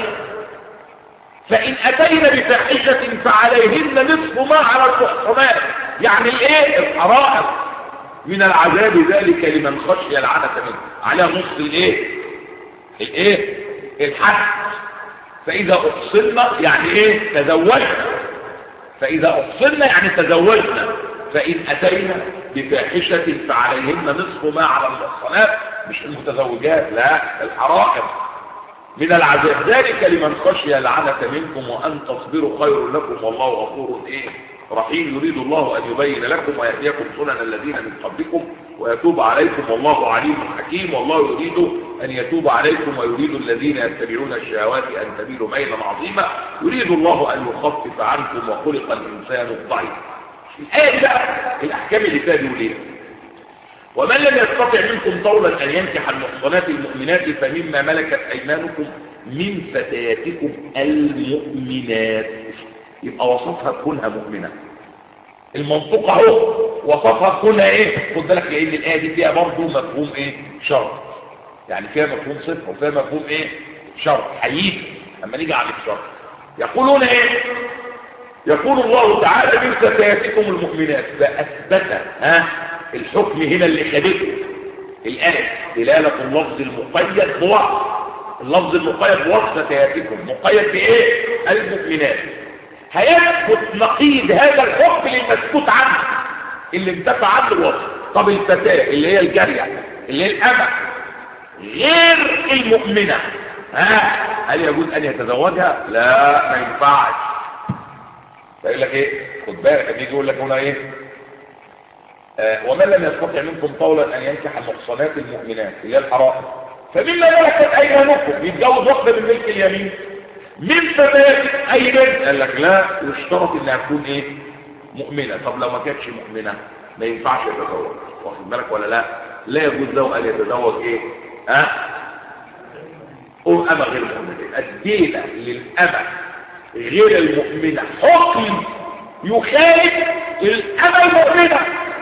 فإن أتينا بفاحشة فعليهن نصف ما على المحصنات يعني الإيه الحرائر من العذاب ذلك لمن خشي العنة منه على نصف الإيه الإيه الحد فإذا أحصلنا يعني إيه تزوجنا فإذا أحصلنا يعني تزوجنا فإن أتينا بفاحشة فعليهن نصف ما على المحصنات مش المتزوجات لا الحرائم من العذاب ذلك لمن خشي العنة منكم وأن تصبروا خير لكم والله غفور إيه رحيم يريد الله أن يبين لكم ويهديكم سنن الذين من قبلكم ويتوب عليكم والله عليم حكيم والله يريد أن يتوب عليكم ويريد الذين يتبعون الشهوات أن تميلوا ميلا عظيما يريد الله أن يخفف عنكم وخلق الإنسان الضعيف الآية بقى الأحكام اللي فيها دي وليه ومن لم يستطع منكم طولا أن ينكح المحصنات المؤمنات فمما ملكت أيمانكم من فتياتكم المؤمنات يبقى وصفها كونها مؤمنة المنطقة اهو وصفها كونها ايه خد بالك لان الآية دي فيها برضه مفهوم ايه شرط يعني فيها مفهوم صفر وفيها مفهوم ايه شرط هيجي اما نيجي على الشرط يقولون ايه يقول الله تعالى من فتياتكم المؤمنات فأثبت ها الحكم هنا اللي خدته الآية دلالة اللفظ المقيد بوصف اللفظ المقيد بوصف فتياتكم مقيد بإيه المؤمنات هيثبت نقيض هذا الحكم للمسكوت عنه اللي انتفع عنه الوصف طب الفتاة اللي هي الجارية اللي هي الأمة غير المؤمنة ها هل يجوز أن يتزوجها لا ما ينفعش فيقول لك ايه خد بالك يجي يقول لك هنا ايه آه ومن لم يستطع منكم طولا ان ينكح المحصنات المؤمنات اللي هي الحرائم فمما ملكت ايمانكم يتجوز واحده من ملك اليمين من فتيات اي بنت قال لك لا يشترط انها تكون ايه مؤمنه طب لو ما كانتش مؤمنه ما ينفعش يتزوج واخد بالك ولا لا لا يجوز له ان يتزوج ايه ها أم أمة غير مؤمنة أدينا للأمة غير المؤمنة حكم يخالف الأمة المؤمنة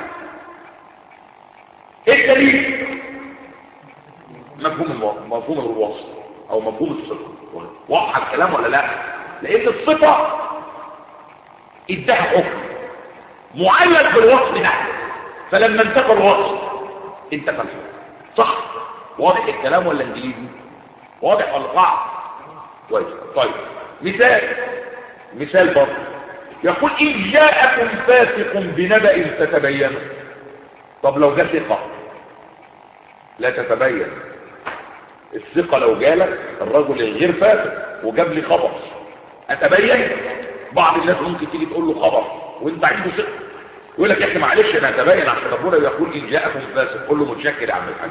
ايه الدليل مفهوم الوصف مفهوم الوصف او مفهوم الصفة واضح الكلام ولا لا لان الصفة ادها حكم معلق بالوصف ده فلما انتفى الوصف انتفى الحكم صح واضح الكلام ولا انجليزي واضح ولا صعب كويس طيب مثال مثال برضه يقول إن جاءكم فاسق بنبأ فتبينوا طب لو جاء ثقة لا تتبين الثقة لو جالك الرجل الغير فاسق وجاب لي خبر أتبين بعض الناس ممكن تيجي تقول له خبر وانت عنده ثقة يقول لك يا اخي معلش انا اتبين عشان ربنا يقول ان جاءكم فاسق قول له متشكر يا عم الحاج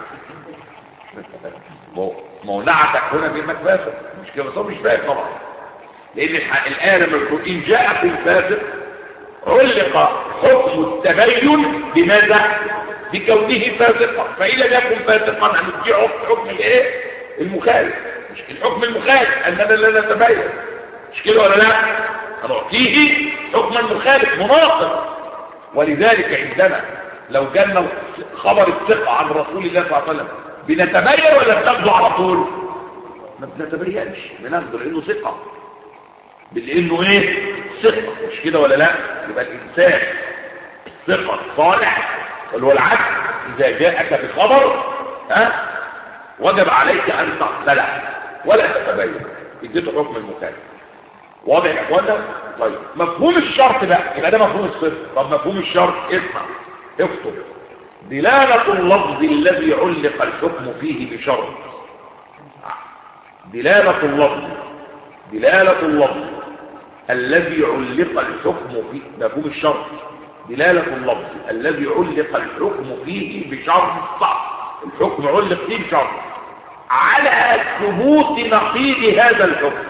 ما هو نعتك هنا بانك فاسق مش كده بس هو مش فاسق طبعا لان الآية لما بتقول إن جاءكم فاسق علق حكم التبين بماذا؟ بكونه فاسقا فإن لم يكن فاسقا هنديه حكم الايه؟ المخالف مش الحكم المخالف أننا لا نتبين مش كده ولا لا؟ هنعطيه حكما مخالف مناقض ولذلك عندنا لو جالنا خبر الثقة عن رسول الله صلى الله عليه وسلم بنتبين ولا بناخده على طول؟ ما بنتبينش بناخده لأنه ثقة لانه ايه ثقه مش كده ولا لا يبقى الانسان الثقه الصالح اللي هو العدل اذا جاءك بخبر ها وجب عليك ان تقبله ولا تتبين اديته حكم المخالف واضح يا اخوانا طيب مفهوم الشرط بقى يبقى ده مفهوم الصفر طب مفهوم الشرط اسمع اكتب دلالة اللفظ الذي علق الحكم فيه بشرط دلالة اللفظ دلالة اللفظ الذي علق الحكم فيه مفهوم الشرط دلالة اللفظ الذي علق الحكم فيه بشرط صح الحكم علق فيه بشرط على ثبوت نقيض هذا الحكم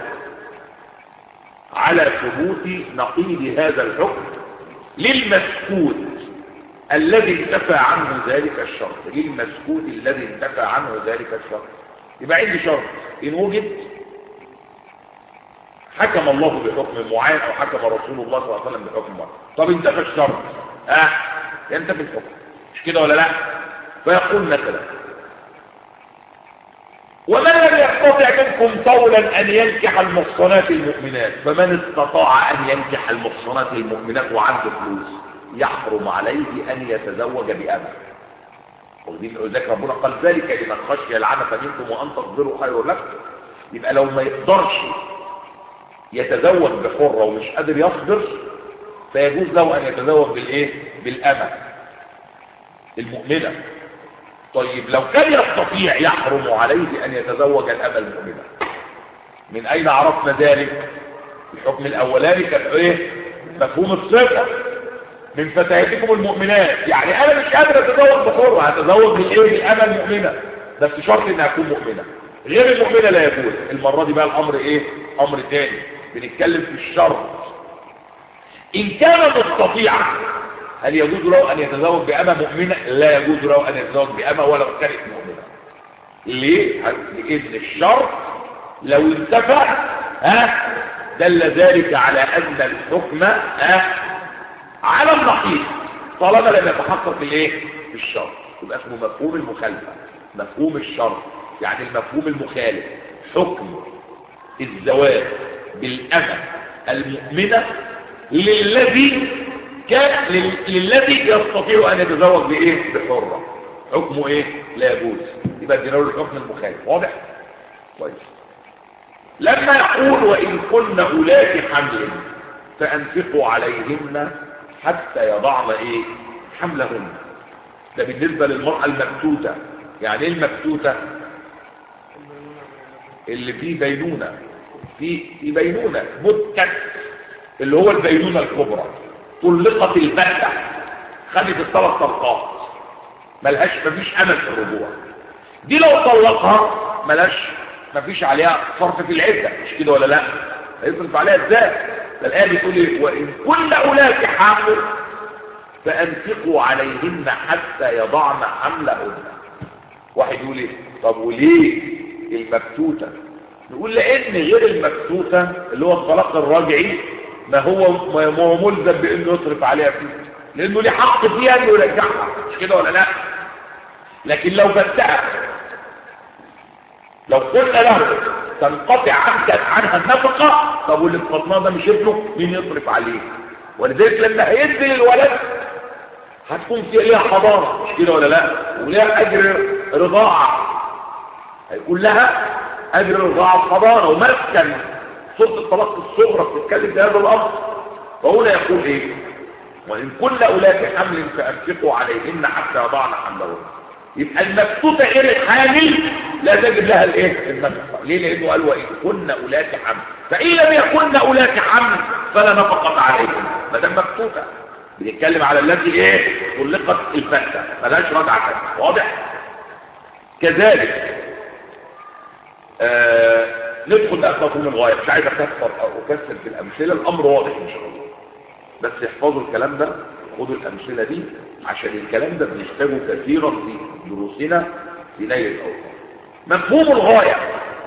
على ثبوت نقيض هذا الحكم للمسكوت الذي انتفى عنه ذلك الشرط للمسكوت الذي انتفى عنه ذلك الشرط يبقى عندي شرط إن وجد حكم الله بحكم معين او حكم رسول الله صلى الله عليه وسلم بحكم معين طب انتفى الشرط اه ينتفي الحكم مش كده ولا لا فيقول مثلا ومن لم يستطع منكم طولا ان ينكح المحصنات المؤمنات فمن استطاع ان ينكح المحصنات المؤمنات وعنده فلوس يحرم عليه ان يتزوج بأبا وذلك ربنا قال ذلك لمن خشي العنف منكم وان تصبروا خير لكم يبقى لو ما يقدرش يتزوج بحرة ومش قادر يصبر فيجوز له ان يتزوج بالايه بالامه المؤمنه طيب لو كان يستطيع يحرم عليه ان يتزوج الامه المؤمنه من اين عرفنا ذلك الحكم الاولاني كان ايه مفهوم الصفه من فتياتكم المؤمنات يعني انا مش قادر اتزوج بحرة هتزوج بالايه بالامه المؤمنه بس شرط انها تكون مؤمنه غير المؤمنه لا يجوز المره دي بقى الامر ايه امر تاني بنتكلم في الشرط ان كان مستطيعا هل يجوز له ان يتزوج بامه مؤمنه لا يجوز له ان يتزوج بامه ولو كانت مؤمنه ليه لان الشرط لو انتفع ها دل ذلك على ان الحكم ها على النقيض طالما لم يتحقق الايه الشرط يبقى اسمه مفهوم المخالفه مفهوم الشرط يعني المفهوم المخالف حكم الزواج بالأمة المؤمنة للذي كان للذي يستطيع أن يتزوج بإيه بحرة حكمه إيه لا يجوز يبقى ادينا له الحكم المخالف واضح كويس لما يقول وإن كن أولاد حمل فأنفقوا عليهن حتى يضعن إيه حملهن ده بالنسبة للمرأة المبتوتة يعني ايه المبتوتة اللي فيه بينونة في في بينونة متت اللي هو البينونة الكبرى طلقت البتة خدت الثلاث طلقات ملهاش مفيش امل في الرجوع دي لو طلقها ملهاش مفيش عليها صرف في العدة مش كده ولا لا هيصرف عليها ازاي ده الآية بتقول ايه وإن كل أولاد حامل فأنفقوا عليهن حتى يضعن حملهن واحد يقول ايه طب وليه المبتوتة نقول لان غير المبتوتة اللي هو الطلاق الراجعي ما هو ما هو ملزم بانه يصرف عليها فيه لانه ليه حق فيها انه يرجعها مش كده ولا لا لكن لو بتأت لو قلنا له تنقطع عنك عنها النفقة طب واللي انقطناه ده مش ابنه مين يصرف عليه ولذلك لما هينزل الولد هتكون فيها ليها حضارة مش كده ولا لا وليها اجر رضاعة هيكون لها اجر رضاعة حضارة ومسكن سلطة الطلاق الصغرى بتتكلم بهذا الامر فهنا يقول ايه وان كل اولاد حمل فانفقوا عليهن حتى يضعن حملهن يبقى المبتوتة غير الحامل لا تجد لها الايه النفقة ليه لانه قال وان كن اولاد حمل فان لم يكن اولاد حمل فلا نفقة عليهن ما دام مبتوتة بنتكلم على التي ايه طلقت الفتة ملهاش رجعة فتة واضح كذلك آه ندخل بقى في مفهوم الغاية مش عايز اكثر او اكثر في الامثلة الامر واضح ان شاء الله بس احفظوا الكلام ده خدوا الامثلة دي عشان الكلام ده بنحتاجه كثيرا في دروسنا في نيل الاوطان مفهوم الغاية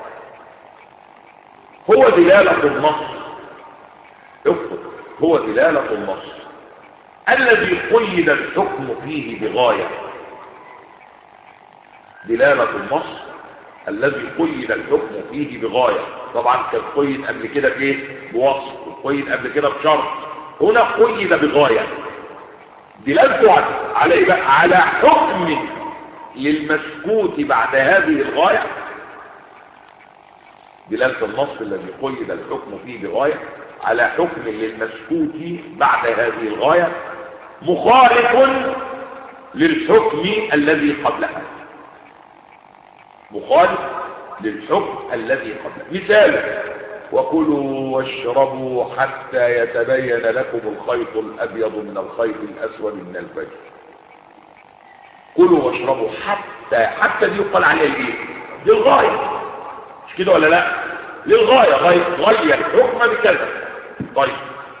هو دلالة النص اكتب هو دلالة النص الذي قيد الحكم فيه بغاية دلالة النص الذي قيد الحكم فيه بغاية طبعا كان قيد قبل كده بايه بوصف وقيد قبل كده بشرط هنا قيد بغاية دلالته على ايه بقى على حكم للمسكوت بعد هذه الغاية دلالة النص الذي قيد الحكم فيه بغاية على حكم للمسكوت بعد هذه الغاية مخالف للحكم الذي قبلها مخالف للحكم الذي قبله مثال وكلوا واشربوا حتى يتبين لكم الخيط الأبيض من الخيط الأسود من الفجر كلوا واشربوا حتى حتى دي يقال عليها ايه دي الغاية مش كده ولا لا للغاية غاية غير الحكم بكذا طيب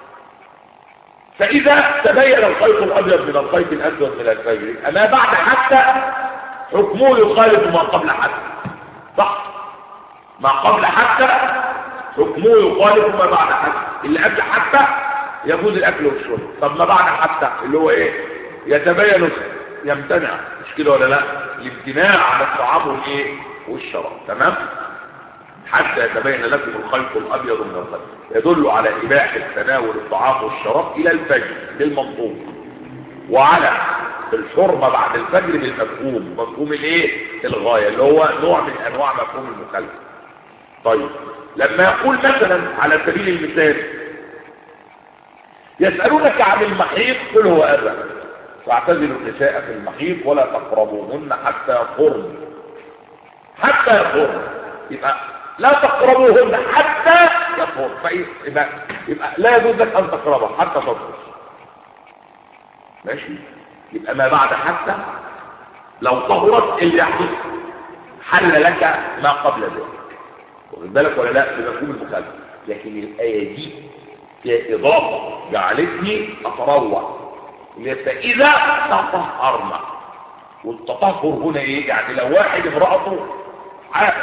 فإذا تبين الخيط الأبيض من الخيط الأسود من الفجر أما بعد حتى حكمه يخالف ما قبل حتى صح ما قبل حتى حكمه يخالف ما بعد حتى اللي قبل حتى يجوز الأكل والشرب طب ما بعد حتى اللي هو إيه يتبين يمتنع مش كده ولا لا الامتناع عن الطعام والايه والشراب تمام حتى يتبين لكم الخيط الابيض من الخيط يدل على اباحه تناول الطعام والشراب الى الفجر بالمنظوم وعلى الحرمه بعد الفجر بالمفهوم مفهوم الايه الغايه اللي هو نوع من انواع مفهوم المخالفه طيب لما يقول مثلا على سبيل المثال يسألونك عن المحيط قل هو أذى فاعتزلوا النساء في المحيط ولا تقربوهن حتى يطهرن حتى يطهرن يبقى لا تقربوهن حتى يطهر يبقى, يبقى لا يجوز لك ان تقربها حتى تطهر ماشي يبقى ما بعد حتى لو طهرت اللي يحدث حل لك ما قبل ذلك واخد بالك ولا لا في مفهوم المخالفه لكن الايه دي فيها اضافه جعلتني اتروع اللي هي فاذا تطهرنا والتطهر هنا ايه يعني لو واحد امراته عاقل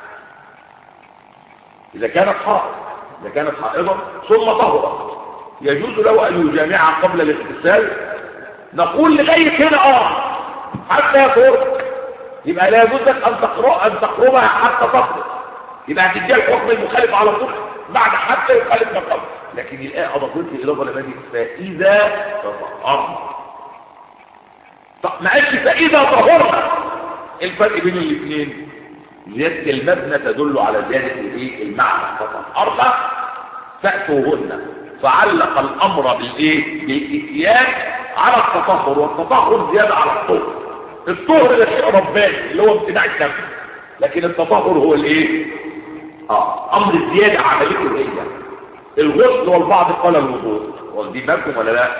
اذا كانت حائض اذا كانت حائضه ثم طهرت يجوز له ان يجامعها قبل الاغتسال نقول لغايه هنا اه حتى يطهر يبقى لا يجوز لك ان تقرأ ان تقربها حتى تطهر يبقى هتديها الحكم المخالف على طول بعد حتى يخالف ما قبل لكن الايه اضافت لي اضافه لما دي فاذا تطهرنا طب ما قالش فاذا طهرنا ايه الفرق بين الاثنين زياده المبنى تدل على زياده الايه المعنى فطهرنا فاتوهن فعلق الامر بالايه بالاتيان على التطهر والتطهر زياده على الطهر الطهر ده شيء رباني اللي هو امتناع الدم لكن التطهر هو الايه اه امر زياده عملته هي الغسل والبعض قال الوضوء واخدين بالكم ولا لا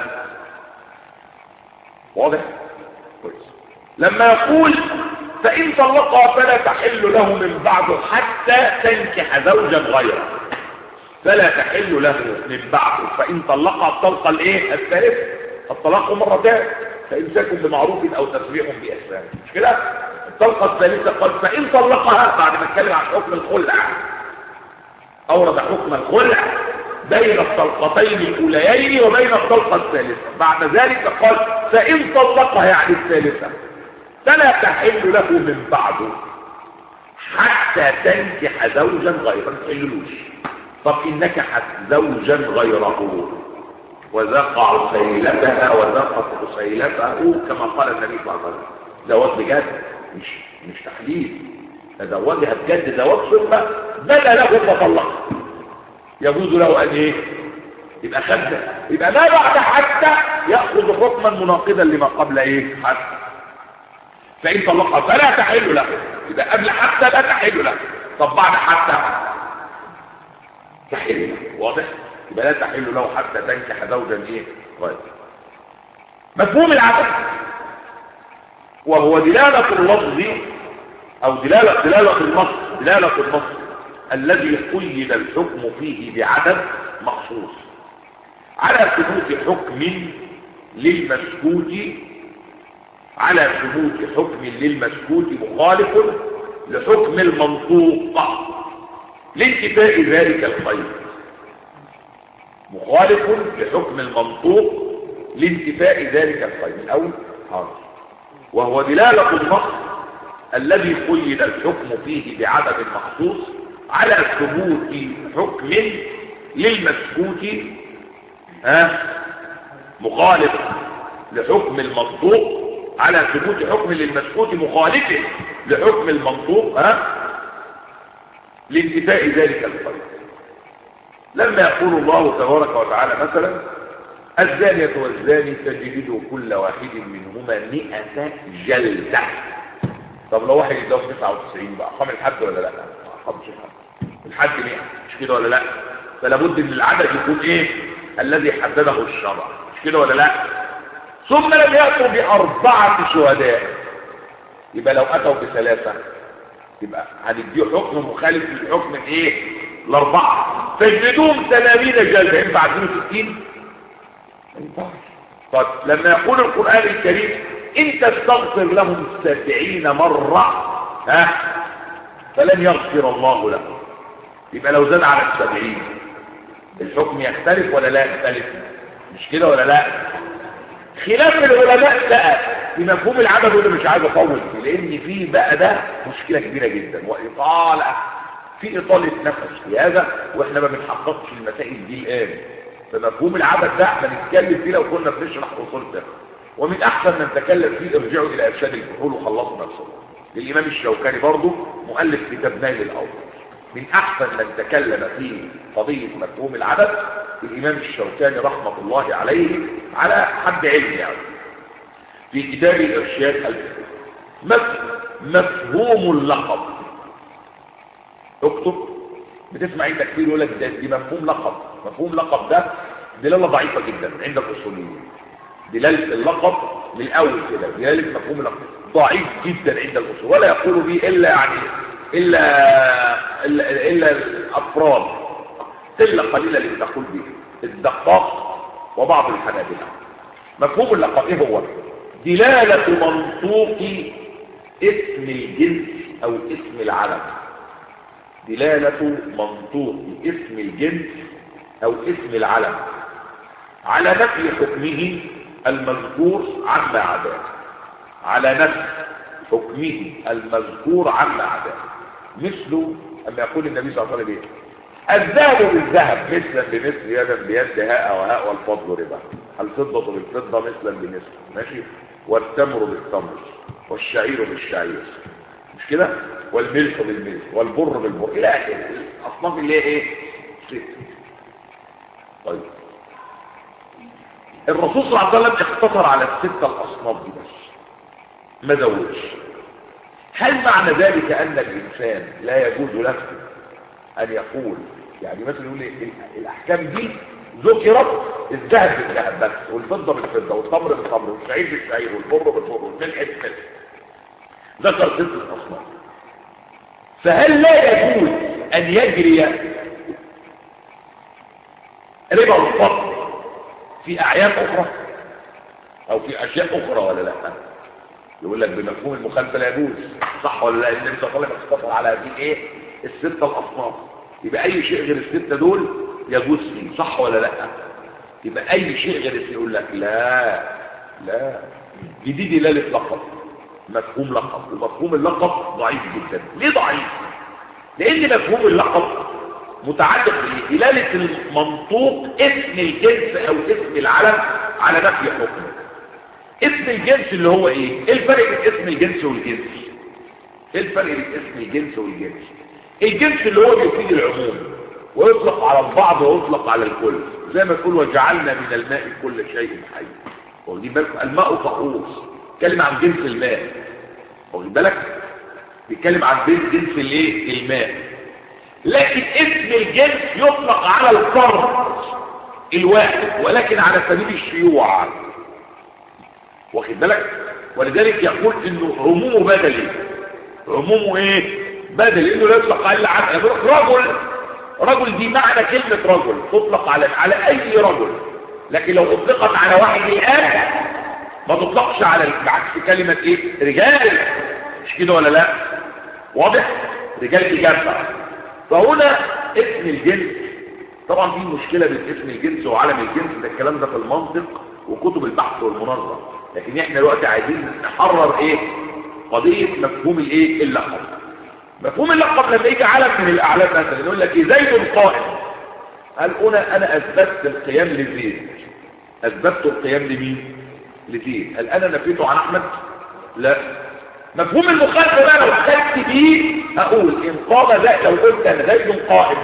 واضح كويس لما يقول فان طلقها فلا تحل له من بعد حتى تنكح زوجا غيره فلا تحل له من بعد فان طلقها الطلقه الايه الثالث الطلاق مرتان فامساك بمعروف او تسريح باحسان مش كده الطلقه الثالثه قال فان طلقها بعد ما اتكلم عن حكم الخلع اورد حكم الخلع بين الطلقتين الاوليين وبين الطلقه الثالثه بعد ذلك قال فان طلقها يعني الثالثه فلا تحل له من بعده حتى تنكح زوجا غيره ما تحللوش طب ان نكحت زوجا غيره وذاق عسيلتها وذاقت عسيلته كما قال النبي صلى الله عليه وسلم زواج بجد مش مش تحليل تزوجها بجد زواج ثم بدا له فطلقها يجوز له ان ايه يبقى خد يبقى ما بعد حتى ياخذ حكما مناقضا لما قبل ايه حتى فان طلقها فلا تحل له يبقى قبل حتى لا تحل له طب بعد حتى تحل له واضح يبقى لا تحل له حتى تنكح زوجا ايه غير مفهوم العدد وهو دلالة اللفظ او دلالة دلالة النص دلالة النص الذي قيد الحكم فيه بعدد مخصوص على ثبوت حكم للمسكوت على ثبوت حكم للمسكوت مخالف لحكم المنطوق لانتفاء ذلك الخير مخالف لحكم المنطوق لانتفاء ذلك الخير من اول حاضر وهو دلالة النص الذي قيد الحكم فيه بعدد مخصوص على ثبوت حكم للمسكوت ها مخالف لحكم المنطوق على ثبوت حكم للمسكوت مخالف لحكم المنطوق ها لانتفاء ذلك الخير لما يقول الله تبارك وتعالى مثلا الزانية والزاني تجلدوا كل واحد منهما مئة جلدة طب لو واحد يتجوز 99 بقى قام الحد ولا لا؟ قام الحد الحد 100 مش كده ولا لا؟ فلا بد ان العدد يكون ايه؟ الذي حدده الشرع مش كده ولا لا؟ ثم لم يأتوا بأربعة شهداء يبقى لو أتوا بثلاثة يبقى هنديه حكم مخالف للحكم الايه؟ الأربعة تجلدوهم ثلاثين جلدة ينفع 62 ينفعش طيب لما يقول القرآن الكريم إن تستغفر لهم سبعين مرة ها فلن يغفر الله لهم يبقى لو زاد على السبعين الحكم يختلف ولا لا يختلف مش كده ولا لا خلاف العلماء بقى في مفهوم العدد واللي مش عايز اطول فيه لان في بقى ده مشكله كبيره جدا واطاله في اطاله نفس في هذا واحنا ما بنحققش المسائل دي الان فمفهوم العدد ده احنا نتكلم فيه لو كنا بنشرح اصول فقه ومن احسن من تكلم فيه ارجعوا الى ارشاد الفحول وخلصوا نفسه للامام الشوكاني برضه مؤلف كتاب نيل الاوطار من احسن من تكلم في قضيه مفهوم العدد الإمام الشوكاني رحمة الله عليه على حد علم يعني في كتاب الإرشاد الفقهي مف- مفهوم اللقب اكتب بتسمع انت كتير يقول لك ده دي مفهوم لقب مفهوم لقب ده دلاله ضعيفه جدا عند الاصوليين دلاله اللقب من الاول كده دلاله مفهوم اللقب ضعيف جدا عند الاصول ولا يقول به الا يعني الا الا, إلا الافراد قله قليله اللي تقول به الدقاق وبعض الحنابلة مفهوم اللقب ايه هو دلاله منطوق اسم الجنس او اسم العلم دلالة منطوق اسم الجنس او اسم العلم على نفي حكمه المذكور عما عداه على نفي حكمه المذكور عما عداه مثل أما يقول النبي صلى الله عليه وسلم إيه؟ الذهب بالذهب مثلا بمثل يدا بيد هاء وهاء والفضل ربا الفضة بالفضة مثلا بمثل ماشي والتمر بالتمر والشعير بالشعير مش كده والملح بالملح والبر بالبر الى اخره الاصناف اللي هي ايه ست طيب الرسول صلى الله عليه وسلم اختصر على الستة الاصناف دي بس ما زودش هل معنى ذلك ان الانسان لا يجوز له ان يقول يعني مثلا يقول إيه؟ الاحكام دي ذكرت الذهب بالذهب بس والفضه بالفضه والتمر بالتمر والشعير بالشعير والبر بالبر والملح بالملح ذكر ست الاصناف فهل لا يجوز ان يجري ربا الفضل في اعيان اخرى او في اشياء اخرى ولا لا يقول لك بمفهوم المخالفه لا يجوز صح ولا لا النبي صلى الله عليه وسلم اختصر على هذه ايه السته الاصناف يبقى اي شيء غير السته دول يجوز فيه صح ولا لا يبقى اي شيء غير السته يقول لك لا لا دي دي دلاله لقب مفهوم لقب ومفهوم اللقب ضعيف جدا ليه ضعيف لان مفهوم اللقب متعلق بدلاله المنطوق اسم الجنس او اسم العلم على نفي حكمه اسم الجنس اللي هو ايه ايه الفرق بين اسم الجنس والجنس ايه الفرق بين اسم الجنس والجنس الجنس اللي هو بيفيد العموم ويطلق على البعض ويطلق على الكل زي ما تقول وجعلنا من الماء كل شيء حي واخدي بالك الماء طهور بيتكلم عن جنس الماء واخدي بالك بيتكلم عن جنس الايه الماء لكن اسم الجنس يطلق على الفرد الواحد ولكن على سبيل الشيوع واخد بالك ولذلك يقول انه عمومه بدلي عمومه ايه بدل انه لا يطلق الا على رجل رجل دي معنى كلمة رجل تطلق على على اي رجل لكن لو اطلقت على واحد الان ما تطلقش على بعكس كلمة ايه رجال مش كده ولا لا واضح رجال اجابة فهنا اسم الجنس طبعا في مشكلة بين اسم الجنس وعلم الجنس ده الكلام ده في المنطق وكتب البحث والمنظم لكن احنا دلوقتي عايزين نحرر ايه قضية مفهوم الايه اللقب مفهوم اللقب لما يجي علم من الاعلام مثلا يقول لك إيه زيد قائم قال هنا انا اثبتت القيام لزيد اثبتت القيام لمين لزيد هل انا نفيته عن احمد لا مفهوم المخالفه بقى لو خدت بيه اقول ان قام ذا لو قلت انا زيد قائم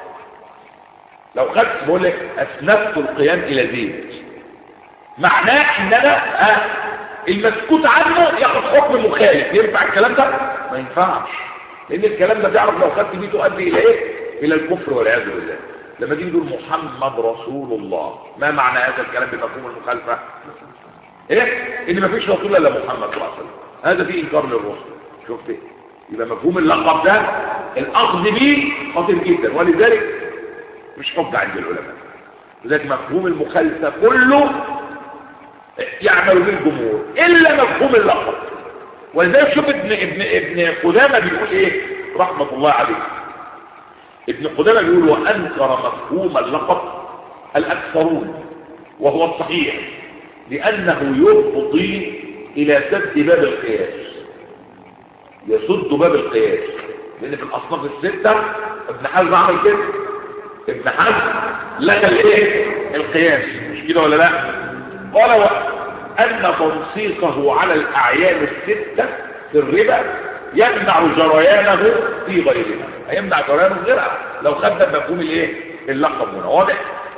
لو خدت بقول لك اسندت القيام الى زيد معناه ان انا آه المسكوت عنه ياخد حكم مخالف ينفع الكلام ده ما ينفعش لان الكلام ده تعرف لو خدت بيه تؤدي الى ايه الى الكفر والعياذ بالله لما تيجي تقول محمد رسول الله ما معنى هذا الكلام بمفهوم المخالفه ايه ان ما فيش رسول الا محمد صلى الله عليه وسلم هذا فيه انكار للرسل شفت ايه يبقى مفهوم اللقب ده الاخذ به خطير جدا ولذلك مش حجه عند العلماء لذلك مفهوم المخالفه كله يعمل به الجمهور الا مفهوم اللقب ولذلك شوف ابن ابن ابن قدامه بيقول ايه رحمه الله عليه ابن قدامه بيقول وانكر مفهوم اللقب الاكثرون وهو الصحيح لانه يفضي الى سد باب القياس يسد باب القياس لان في الاصناف السته ابن حزم عمل كده ابن حزم لغى الايه القياس مش كده ولا لا قال وان تنسيقه على الاعيان السته في الربا يمنع جريانه في غيرها هيمنع جريانه في غيرها لو خدنا مفهوم الايه اللقب هنا واضح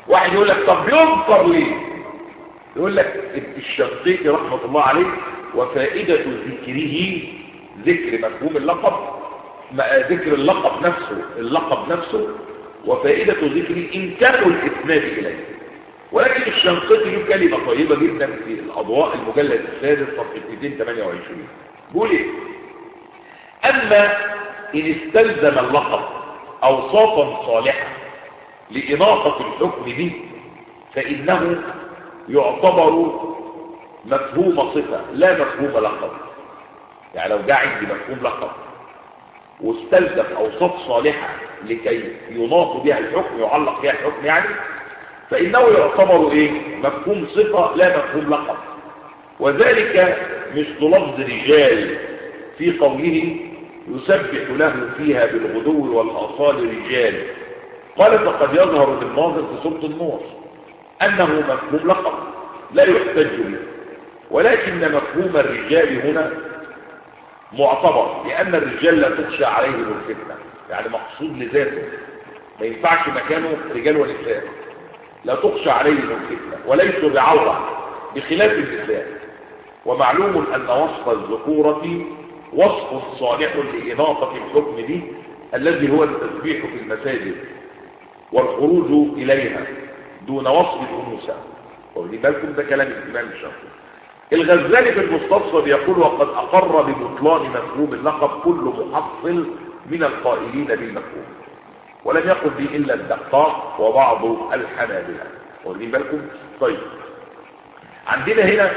واحد يقول لك طب ينكر ليه يقول لك الشنقيطي رحمة الله عليه وفائدة ذكره ذكر مفهوم اللقب ذكر اللقب نفسه اللقب نفسه وفائدة ذكر إمكان الإسناد إليه ولكن الشنقيطي له كلمة طيبة جدا في الأضواء المجلد السادس صفحة 228 بيقول إيه؟ أما إن استلزم اللقب أوصافا صالحة لإناقة الحكم به فإنه يعتبر مفهوم صفة لا مفهوم لقب يعني لو جاء عندي مفهوم لقب واستلزم أوصاف صالحة لكي يناط بها الحكم يعلق بها الحكم يعني فإنه يعتبر إيه؟ مفهوم صفة لا مفهوم لقب وذلك مثل لفظ رجال في قوله يسبح له فيها بالغدو والآصال رجال قال فقد يظهر بالناظر في سورة النور أنه مفهوم لقب لا يحتج به ولكن مفهوم الرجال هنا معتبر لأن الرجال لا تخشى عليهم الفتنة يعني مقصود لذاته ما ينفعش مكانه رجال ونساء لا تخشى عليهم الفتنة وليسوا بعورة بخلاف النساء ومعلوم أن وصف الذكورة وصف صالح لإناقة الحكم به الذي هو التسبيح في المساجد والخروج إليها دون وصف الأنوثة واخدين بالكم ده كلام الإمام الشافعي الغزالي في المستصفى يقول وقد أقر ببطلان مفهوم اللقب كل محصل من القائلين بالمفهوم ولم يقل به إلا الدقاق وبعض الحنابلة واخدين بالكم طيب عندنا هنا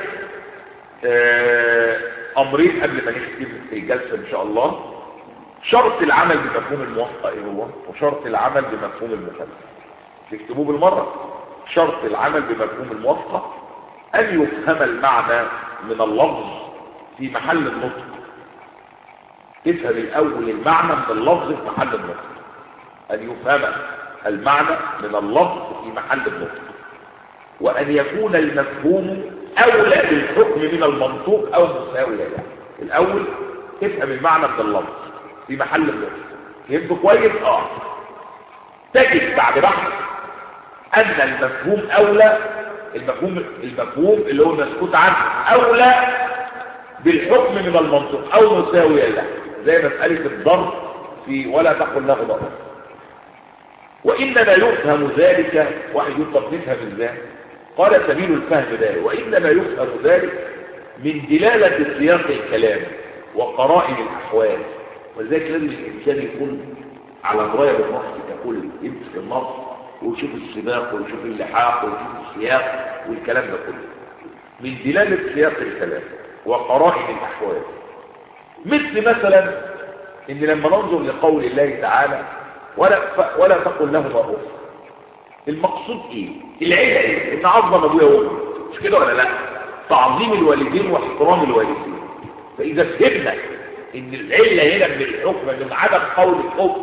آه أمرين قبل ما نختم الجلسة إن شاء الله شرط العمل بمفهوم الموافقة إيه هو وشرط العمل بمفهوم المخالفة تكتبوه بالمرة شرط العمل بمفهوم الموافقة أن يفهم المعنى من اللفظ في محل النطق تفهم الأول المعنى من اللفظ في محل النطق أن يفهم المعنى من اللفظ في محل النطق وأن يكون المفهوم أولى بالحكم من المنطوق أو مساوي له الأول تفهم المعنى من اللفظ في محل النطق فهمته كويس؟ آه تجد بعد بحث أن المفهوم أولى المفهوم المفهوم اللي هو المسكوت عنه أولى بالحكم من المنطق أو مساوي له زي مسألة الضرب في ولا تقل له ضرب وإنما يفهم ذلك واحد يقول طب نفهم ازاي قال سبيل الفهم ذلك وإنما يفهم ذلك من دلالة سياق الكلام وقرائن الأحوال ولذلك لازم الإنسان يكون على دراية بالنص يقول يمسك النص ويشوف السباق ويشوف اللحاق ويشوف السياق والكلام ده كله من دلالة سياق الكلام وقرائن الأحوال مثل مثلا ان لما ننظر لقول الله تعالى ولا, ف... ولا تقل لهما اف المقصود ايه العيله ايه ان عظم ابويا وامي مش كده ولا لا تعظيم الوالدين واحترام الوالدين فاذا فهمنا ان العله هنا من الحكم من عدم قول الحكم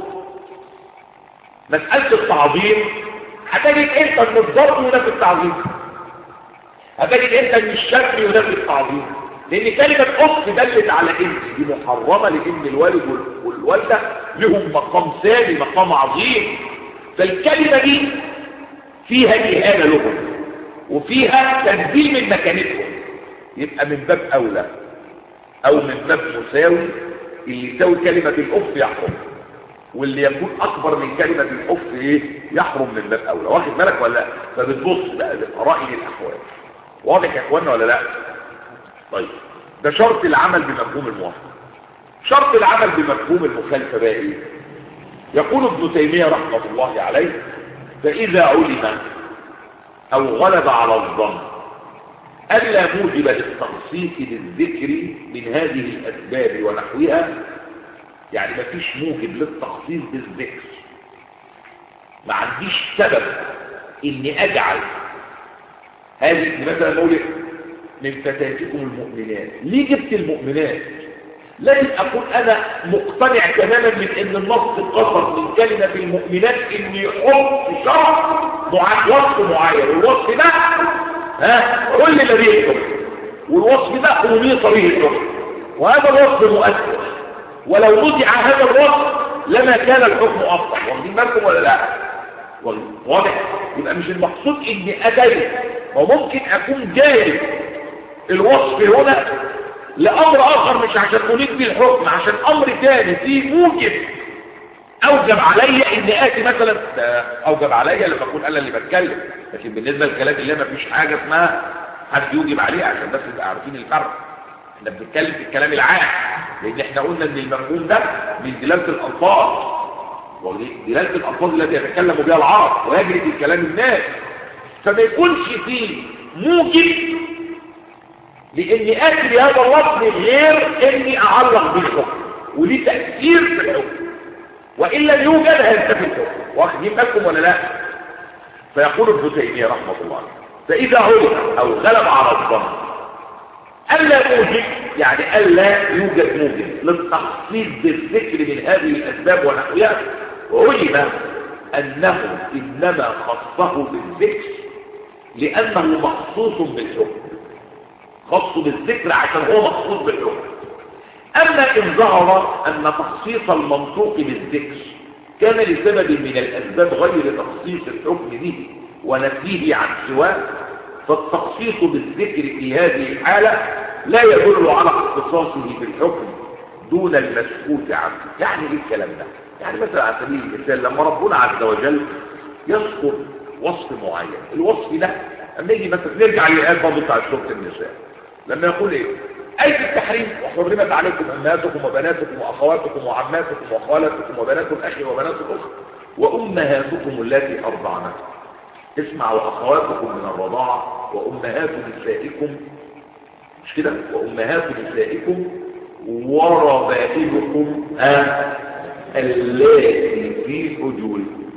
مساله التعظيم هتجد انت ان الضرب ينافي التعظيم هتجد انت ان الشكل ينافي التعظيم لان كلمة اخت دلت على ان دي محرمة لان الوالد والوالدة لهم مقام ثاني مقام عظيم فالكلمة دي فيها اهانة لهم وفيها تنزيل من مكانتهم يبقى من باب اولى او من باب مساوي اللي يساوي كلمة الاخت يحكم واللي يكون اكبر من كلمة الاخت ايه يحرم من باب اولى واخد بالك ولا لا فبتبص بقى لقرائن الاحوال واضح يا اخوانا ولا لا طيب ده شرط العمل بمفهوم الموافقة شرط العمل بمفهوم المخالفة بقى ايه يقول ابن تيمية رحمة الله عليه فإذا علم أو غلب على الظن ألا موجب للتخصيص للذكر من هذه الأسباب ونحوها يعني ما فيش موجب للتخصيص بالذكر ما عنديش سبب اني اجعل هذه مثلا نقول من فتاتكم المؤمنات ليه جبت المؤمنات لازم اكون انا مقتنع تماما من ان النص قصد من كلمة المؤمنات ان يحط شرط مع وصف معين والوصف ده ها كل الذي يحكم والوصف ده عمومية طريق الحكم وهذا الوصف مؤثر ولو نزع هذا الوصف لما كان الحكم افضل واخدين بالكم ولا لا واضح يبقى مش المقصود اني ادري وممكن اكون جاهل الوصف هنا لامر اخر مش عشان اريد به الحكم عشان امر ثاني فيه موجب اوجب عليا اني اتي مثلا ده اوجب عليا لما اكون انا اللي بتكلم لكن بالنسبه للكلام اللي ما فيش حاجه اسمها حد يوجب عليه عشان بس نبقى عارفين الفرق احنا بنتكلم في الكلام العام لان احنا قلنا ان المفهوم ده من دلاله الالفاظ ودلاله الالفاظ التي يتكلم بها العرب ويجري في كلام الناس فما يكونش فيه موجب لاني اتي بهذا اللفظ غير اني اعلق بالحكم وليه تاثير في الحكم وان لم يوجد هينتفي الحكم واخدين بالكم ولا لا فيقول ابن تيميه رحمه الله عليه فاذا علم او غلب على الظن الا موجب يعني الا يوجد موجب للتخصيص بالذكر من هذه الاسباب ونحوها وعلم انه انما خصه بالذكر لانه مخصوص بالحكم خصه بالذكر عشان هو مخصوص بالحكم اما ان ظهر ان تخصيص المنطوق بالذكر كان لسبب من الاسباب غير تخصيص الحكم به ونفيه عن سواه فالتخصيص بالذكر في هذه الحالة لا يدل على اختصاصه بالحكم دون المسكوت عنه يعني ايه الكلام ده يعني مثلا على سبيل المثال لما ربنا عز وجل يذكر وصف معين الوصف ده لما يجي مثلا نرجع للآيات برضه بتاع سورة النساء لما يقول ايه آية التحريم وحرمت عليكم أمهاتكم وبناتكم وأخواتكم وعماتكم وخالاتكم وبنات الأخ وبنات الأخت وأمهاتكم التي أرضعنكم اسمع وأخواتكم من الرضاعة وأمهات نسائكم مش كده وأمهات نسائكم وربائبكم آه اللاتي في حجوركم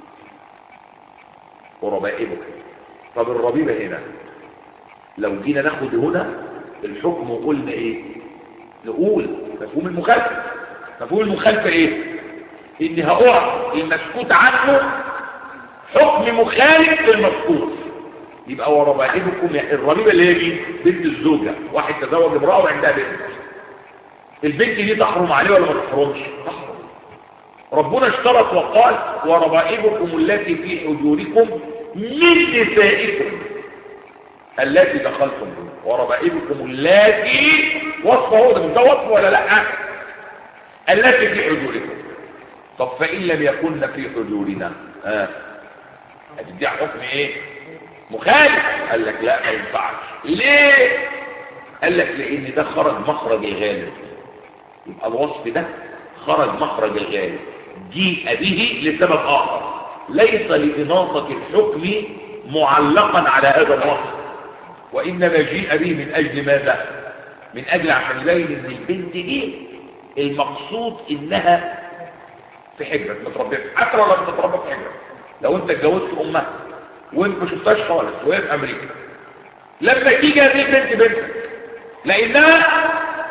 وربائبكم طب الربيبة هنا لو جينا ناخد هنا الحكم وقلنا ايه نقول مفهوم المخالفة مفهوم المخالفة ايه ان هقع المسكوت عنه حكم مخالف للمذكور يبقى وربائبكم الربيبه اللي هي مين بنت الزوجه واحد تزوج امراه وعندها بنت البنت دي تحرم عليه ولا ما تحرمش تحرم ربنا اشترط وقال وربائبكم التي في حجوركم من نسائكم التي دخلتم بها وربائبكم التي وصفه ده ده وصف ولا لا التي في حجوركم طب فإن لم يكن في حجورنا ها هتديها حكم ايه مخالف قال لك لا ما ينفعش ليه قال لك لان ده خرج مخرج الغالب يبقى الوصف ده خرج مخرج الغالب جيء به لسبب اخر ليس لإناطة الحكم معلقا على هذا الوصف وإنما جيء به من أجل ماذا من أجل عشان يبين ان البنت دي المقصود انها في حجرة متربية حتى لو لم تتربى في حجرة لو انت اتجوزت امها وانت ما شفتهاش خالص وهي في امريكا لما تيجي هذه البنت بنتك لانها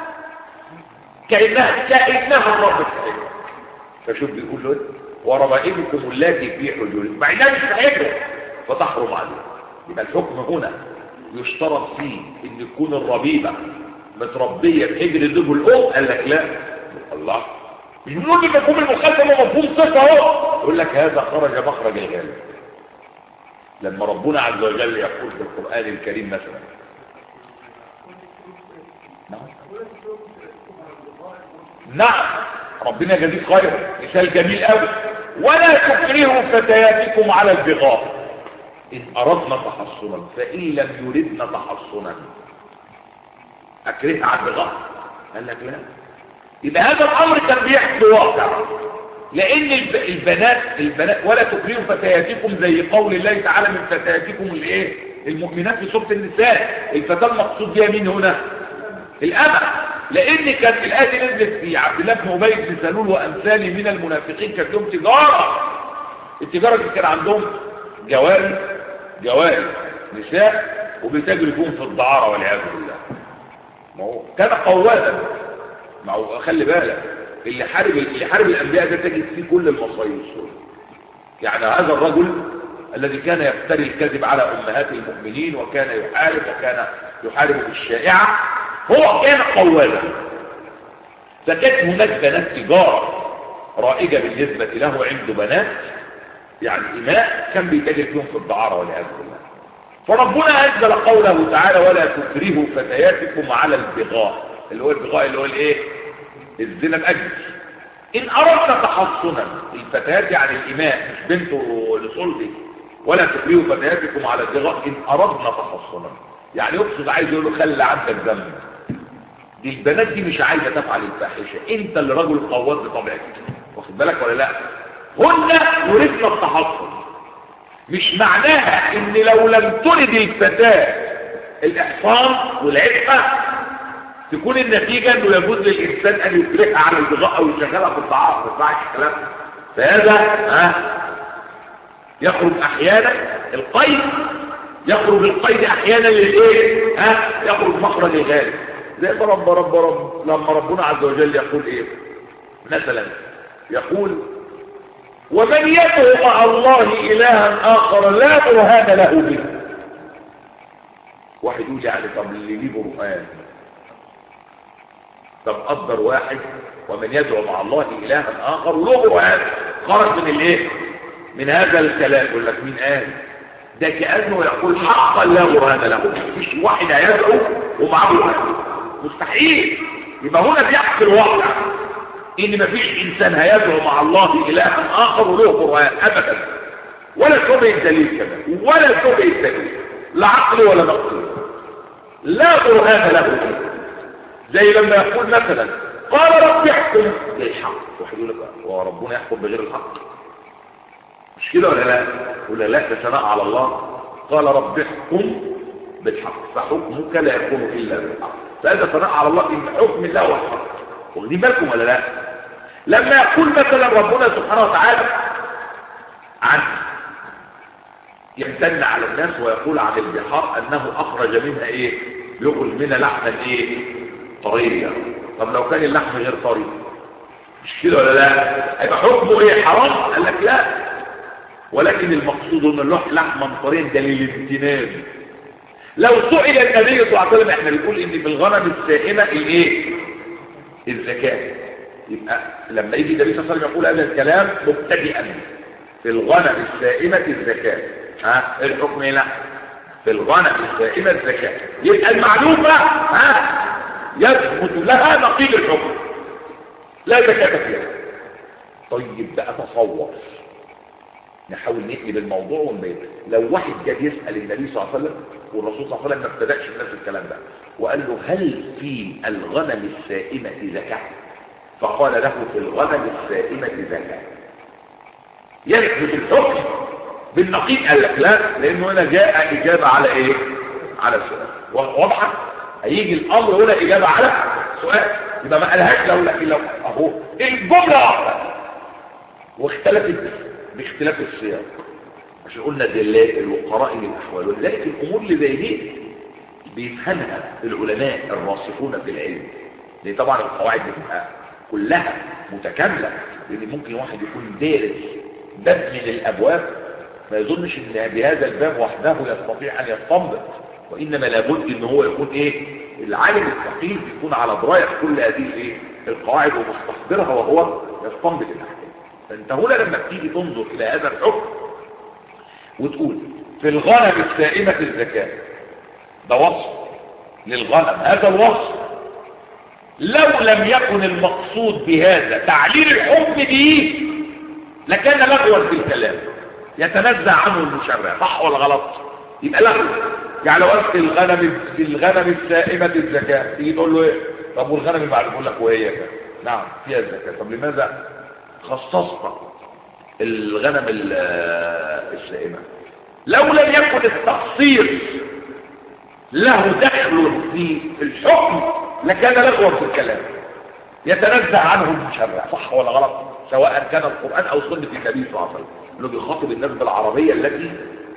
كانها كانها الرب في حجرة فشوف بيقول له وربائبكم التي في حجوركم مع انها مش في حجرة فتحرم عليه يبقى الحكم هنا يشترط فيه ان تكون الربيبة متربية في حجر الزوج والام قال لك لا الله مش بنقول ان مفهوم المخالفه هو مفهوم صفه اهو يقول لك هذا خرج مخرج الغالب لما ربنا عز وجل يقول في القران الكريم مثلا نعم نعم ربنا يجزيك خير مثال جميل قوي ولا تكرهوا فتياتكم على البغاء إن أردنا تحصنا فإن لم يردنا تحصنا أكرهها على البغاء قال لك لا يبقى هذا الامر كان بيحصل واقع لان البنات البنات ولا تكرهوا فتياتكم زي قول الله تعالى من فتياتكم الايه المؤمنات في سوره النساء الفتاه المقصود بها مين هنا الامه لان كانت الايه دي نزلت في عبد الله بن ابي بن سلول وامثاله من المنافقين كانت لهم تجاره التجاره دي كان عندهم جواري جواري نساء وبيتاجروا فيهم في الدعاره والعياذ بالله ما هو كان قوادا ما هو خلي بالك اللي حارب اللي حارب الانبياء ده تجد فيه كل المصايب يعني هذا الرجل الذي كان يفتري الكذب على امهات المؤمنين وكان يحارب وكان يحارب بالشائعه هو كان قوالا فكانت هناك بنات تجاره رائجه بالنسبه له عنده بنات يعني إماء كان بيتاجر فيهم في الدعارة والعياذ بالله فربنا أنزل قوله تعالى ولا تكرهوا فتياتكم على البغاء اللي هو البغاء اللي هو الايه الزنا بأجل إن أردنا تحصنا الفتيات يعني الإماء مش بنته لصلبه ولا تكرهوا فتياتكم على البغاء إن أردنا تحصنا يعني يقصد عايز يقول له خلي عندك ذنب دي البنات دي مش عايزة تفعل الفاحشة انت اللي رجل قواد بطبيعتك واخد بالك ولا لا هن يريدن التحصن مش معناها ان لو لم ترد الفتاة الاحصان والعفة تكون النتيجة انه يجوز للانسان ان يكرهها على البغاء او يشغلها في الطعام ما ينفعش الكلام فهذا ها يخرج احيانا القيد يخرج القيد احيانا للايه ها يخرج مخرج الغالب زي ما رب رب رب لما ربنا عز وجل يقول ايه مثلا يقول ومن يدعو مع الله إلها آخر لا برهان له به واحد يقول يعني طب اللي ليه برهان طب قدر واحد ومن يدعو مع الله إلها آخر وله برهان خرج من الايه من هذا الكلام يقول لك مين قال ده كأنه يقول حقا لا برهان له مفيش واحد هيدعو ومعه برهان مستحيل يبقى هنا بيحكي الواقع ان مفيش انسان هيدعو مع الله الها اخر وله قرآن ابدا ولا شبه الدليل كمان ولا شبه الدليل لا عقل ولا نقل لا برهان له زي لما يقول مثلا قال رب يحكم بالحق واحد يقول لك هو ربنا يحكم بغير الحق مش كده ولا لا ولا لا ده ثناء على الله قال رب احكم بالحق فحكمك لا يكون الا بالحق فهذا ثناء على الله ان حكم الله هو الحق واخدين بالكم ولا لا لما يقول مثلا ربنا سبحانه وتعالى عن يمتن على الناس ويقول عن البحار انه اخرج منها ايه يخرج منها لحما ايه طريا طب لو كان اللحم غير طري مش كده ولا لا هيبقى حكمه ايه حرام قال لك لا ولكن المقصود ان اللحم لحما طريا ده للامتنان لو سئل النبي صلى الله عليه وسلم احنا بنقول ان في الغنم السائمه الايه الزكاه يبقى لما يجي النبي صلى الله عليه وسلم يقول هذا الكلام مبتدئا في الغنم السائمة الزكاة ها الحكم هنا في الغنم السائمة الزكاة يبقى المعلومة ها يثبت لها نقيض الحكم لا زكاة فيها طيب بقى تصور نحاول نقلب الموضوع ونبين لو واحد جاب يسأل النبي صلى الله عليه وسلم والرسول صلى الله عليه وسلم ما ابتدأش بنفس الكلام ده وقال له هل في الغنم السائمة زكاة فقال له في الغنم السائمة زكاة يثبت الحكم بالنقيض قال لك لا لانه هنا جاء اجابة على ايه على سؤال واضحة هيجي الامر هنا اجابة على سؤال يبقى ما قالهاش لو لكن لو اهو الجملة واحدة واختلفت باختلاف السياق عشان قلنا دلائل وقرائن الاحوال ولذلك الامور اللي زي دي بيفهمها العلماء الراسخون في العلم لان طبعا القواعد بتبقى كلها متكاملة لان ممكن واحد يكون دارس باب من الابواب ما يظنش ان بهذا الباب وحده يستطيع ان يستنبط وانما لابد ان هو يكون ايه العالم الثقيل يكون على درايه بكل هذه الايه القواعد ومستحضرها وهو يستنبط الاحكام فانت هنا لما تيجي تنظر الى هذا الحكم وتقول في الغنم السائمه الزكاه ده وصف للغنم هذا الوصف لو لم يكن المقصود بهذا تعليل الحكم به لكان لغوا في الكلام يتنزع عنه المشرع صح ولا غلط يبقى لغو يعني لو قلت الغنم الغنم السائمة الزكاة تيجي تقول له ايه طب والغنم اللي بعد يقول لك وهي كده نعم فيها الزكاة طب لماذا خصصت الغنم السائمة لو لم يكن التقصير له دخل في الحكم لكان لغوا في الكلام يتنزع عنه المشرع صح ولا غلط سواء كان القرآن أو سنة النبي صلى الله عليه وسلم انه بيخاطب الناس بالعربية التي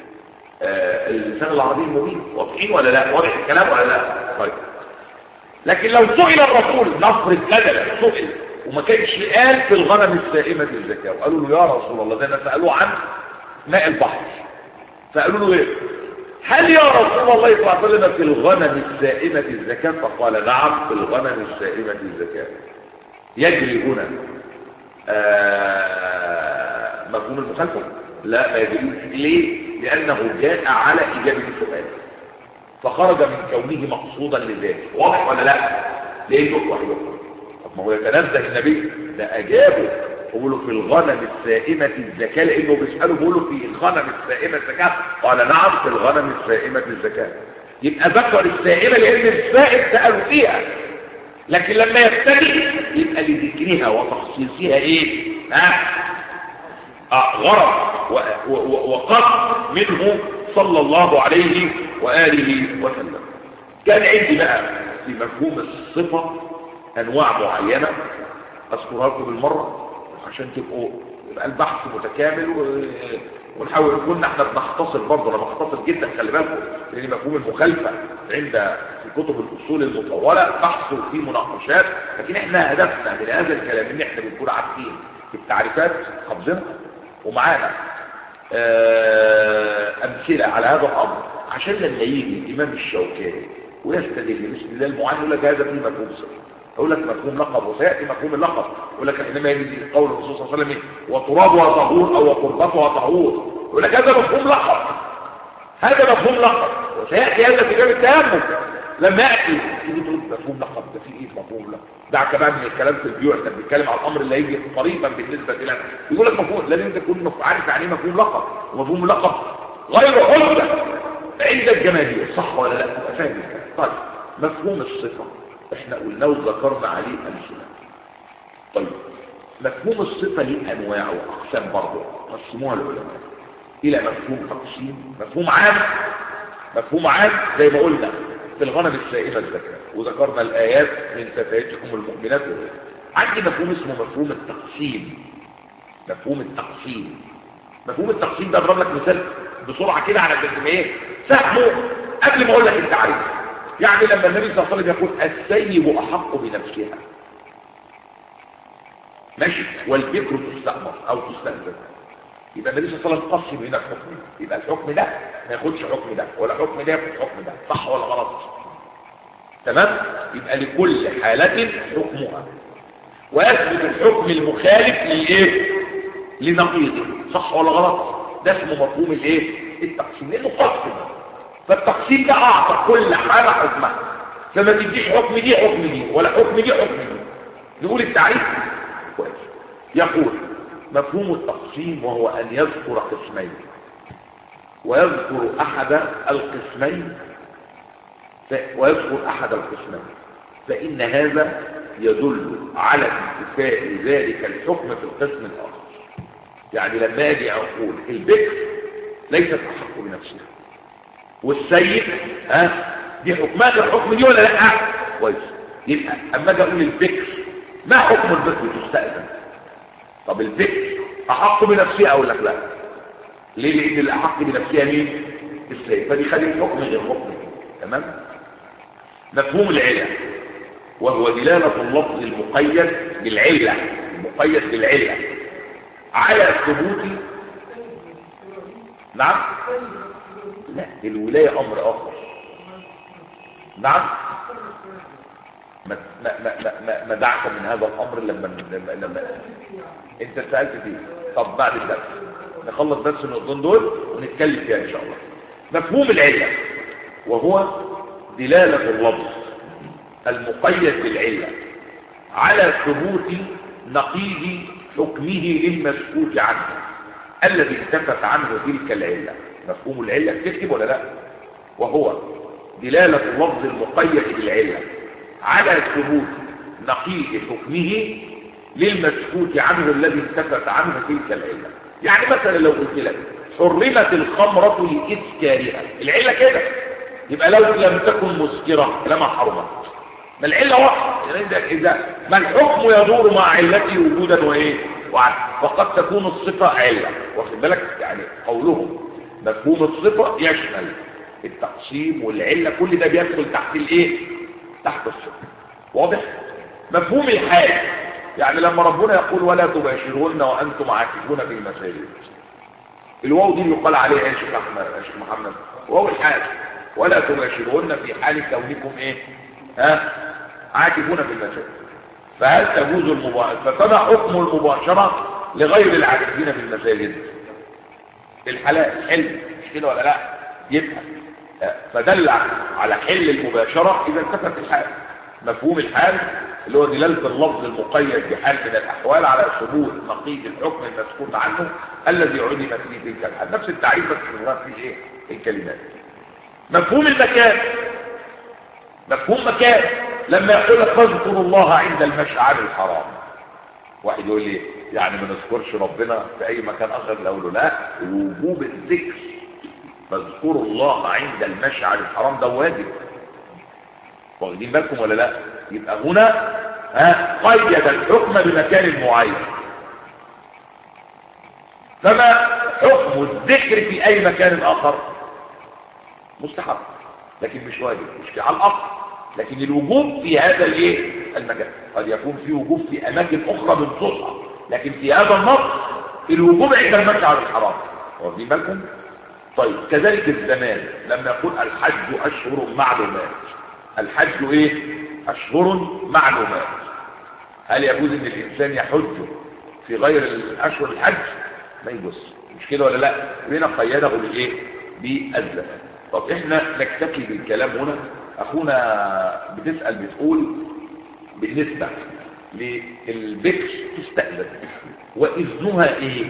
آه اللسان العربي المبين واضحين ولا لا واضح الكلام ولا لا طيب لكن لو سئل الرسول نفرض جدلا سئل وما كانش قال في الغنم السائمة الزكاة وقالوا له يا رسول الله زي ما سألوه عن ماء البحر فقالوا له ايه هل يا رسول الله صلى الله عليه وسلم في الغنم السائمة الزكاة فقال نعم في الغنم السائمة الزكاة يجري هنا آه مفهوم المخالفة لا ما يجوز ليه لانه جاء على اجابه السؤال فخرج من كونه مقصودا لذاته واضح ولا لا ليه يقوى يقوى طب ما هو يتنزه النبي ده اجابه بيقولوا في الغنم السائمة الزكاة لانه بيسألوا بيقولوا في الغنم السائمة الزكاة قال نعم في الغنم السائمة الزكاة يبقى ذكر السائمة لان السائم سألوا فيها لكن لما يبتدي يبقى لذكرها وتخصيصها ايه ها آه غرض وقصد منه صلى الله عليه وآله وسلم كان عندي بقى في مفهوم الصفة أنواع معينة أذكرها لكم بالمرة عشان تبقوا يبقى البحث متكامل و... ونحاول كنا احنا بنختصر برضه انا بختصر جدا خلي بالكم لان مفهوم المخالفه عند في كتب الاصول المطوله بحث وفي مناقشات لكن احنا هدفنا من هذا الكلام ان احنا بنكون عارفين التعريفات حافظينها ومعانا امثله على هذا الامر عشان لما يجي الامام الشوكاني ويستدل بسم الله المعين يقول لك هذا فيه مفهوم صفر اقول لك مفهوم لقب وسياتي مفهوم اللقب يقول لك انما يجي قول الرسول صلى الله عليه وسلم وترابها طهور او وتربتها طهور يقول لك هذا مفهوم لقب هذا مفهوم لقب وسياتي هذا في باب التامل لما ياتي تيجي تقول مفهوم لقب ده في ايه مفهوم لقب دعك بقى من الكلام في البيوع انت بتتكلم على الامر اللي هيجي قريبا بالنسبه لنا يقول لك مفهوم لازم تكون عارف يعني ايه مفهوم لقب ومفهوم لقب غير حجه عند الجماهير صح ولا لا تبقى فاهم طيب مفهوم الصفه احنا قلنا وذكرنا عليه امثله طيب مفهوم الصفه ليه انواع واقسام برضه قسموها العلماء الى مفهوم تقسيم مفهوم عام مفهوم عام زي ما قلنا في الغنم السائمه الزكاه وذكرنا الايات من فتياتكم المؤمنات عندي مفهوم اسمه مفهوم التقسيم مفهوم التقسيم مفهوم التقسيم ده اضرب لك مثال بسرعه كده على قد ايه سهمه قبل ما اقول لك التعريف يعني لما النبي صلى الله عليه وسلم يقول السيب احق بنفسها ماشي والبكر تستأمر او تستأذن يبقى النبي صلى الله عليه وسلم قسم هنا الحكم يبقى الحكم ده ما ياخدش حكم ده ولا حكم ده ياخد حكم ده صح ولا غلط تمام يبقى لكل حالة حكمها ويثبت الحكم المخالف للايه لنقيضه صح ولا غلط ده اسمه مفهوم الايه التقسيم لانه قسم فالتقسيم ده اعطى كل حالة حكمها فما تديش حكم دي حكم دي ولا حكم دي حكم دي نقول التعريف كويس يقول مفهوم التقسيم وهو ان يذكر قسمين ويذكر احد القسمين ف... ويذكر احد القسمين فان هذا يدل على انتفاء ذلك الحكم في القسم الاخر يعني لما اجي اقول البكر ليست احق بنفسها والسيد ها دي حكمات الحكم دي ولا لا كويس يبقى اما اجي اقول البكر ما حكم البكر تستأذن طب البكر احق بنفسها اقول لك لا ليه لان الاحق بنفسها مين السيد فدي خلي الحكم غير حكم تمام مفهوم العله وهو دلالة اللفظ المقيد بالعلة المقيد بالعلة على ثبوت نعم لا الولاية أمر آخر نعم ما ما ما ما, ما دعك من هذا الأمر لما لما, لما أنت سألت فيه طب بعد الدرس نخلص درس النقطتين دول ونتكلم فيها إن شاء الله مفهوم العلة وهو دلالة اللفظ المقيد بالعلة على ثبوت نقيض حكمه للمسكوت عنه الذي انتفت عنه تلك العلة مفهوم العلة تكتب ولا لا وهو دلالة اللفظ المقيد بالعلة على ثبوت نقيض حكمه للمسكوت عنه الذي انتفت عنه تلك العلة يعني مثلا لو قلت لك حرمت الخمرة لإسكارها العلة كده يبقى لو لم تكن مسكرة لما حرمت ما العلة واحدة يعني إذا ما الحكم يدور مع علته وجودا وإيه وعلا وقد تكون الصفة علة واخد بالك يعني قولهم مفهوم الصفة يشمل التقسيم والعلة كل ده بيدخل تحت الايه تحت الصفة واضح مفهوم الحال يعني لما ربنا يقول ولا تباشرون وانتم عاكفون في المساجد الواو دي يقال عليها يا شيخ احمد يا شيخ محمد واو الحال ولا تباشرون في حال كونكم ايه ها عاكفون في المساجد فهل تجوز المباشرة فكما حكم المباشرة لغير العاكفين في المساجد الحلال حل مش كده ولا لا يبقى آه، فدل على حل المباشرة إذا انتفت الحال مفهوم الحال اللي هو دلالة اللفظ المقيد بحال من الأحوال على ثبوت نقيض الحكم المسكوت عنه الذي علم فيه تلك الحال نفس التعريف بس في ايه الكلمات مفهوم المكان مفهوم مكان لما يقول لك فاذكر الله عند المشعر الحرام واحد يقول لي يعني ما نذكرش ربنا في اي مكان اخر الاول لا وجوب الذكر فاذكروا الله عند المشعر الحرام ده واجب واخدين بالكم ولا لا يبقى هنا ها قيد الحكم بمكان معين فما حكم الذكر في اي مكان اخر مستحب لكن مش واجب مش على الاصل لكن الوجوب في هذا الايه المكان قد يكون في وجوب في اماكن اخرى بنصوصها لكن في هذا النص الوجوب عند المشعر الحرام واخدين بالكم طيب كذلك الزمان لما يقول الحج اشهر معلومات الحج ايه اشهر معلومات هل يجوز ان الانسان يحج في غير الاشهر الحج ما يجوز مش كده ولا لا هنا قيده بالايه بالزمان طب احنا نكتفي بالكلام هنا اخونا بتسال بتقول بالنسبه للبكر تستأذن واذنها ايه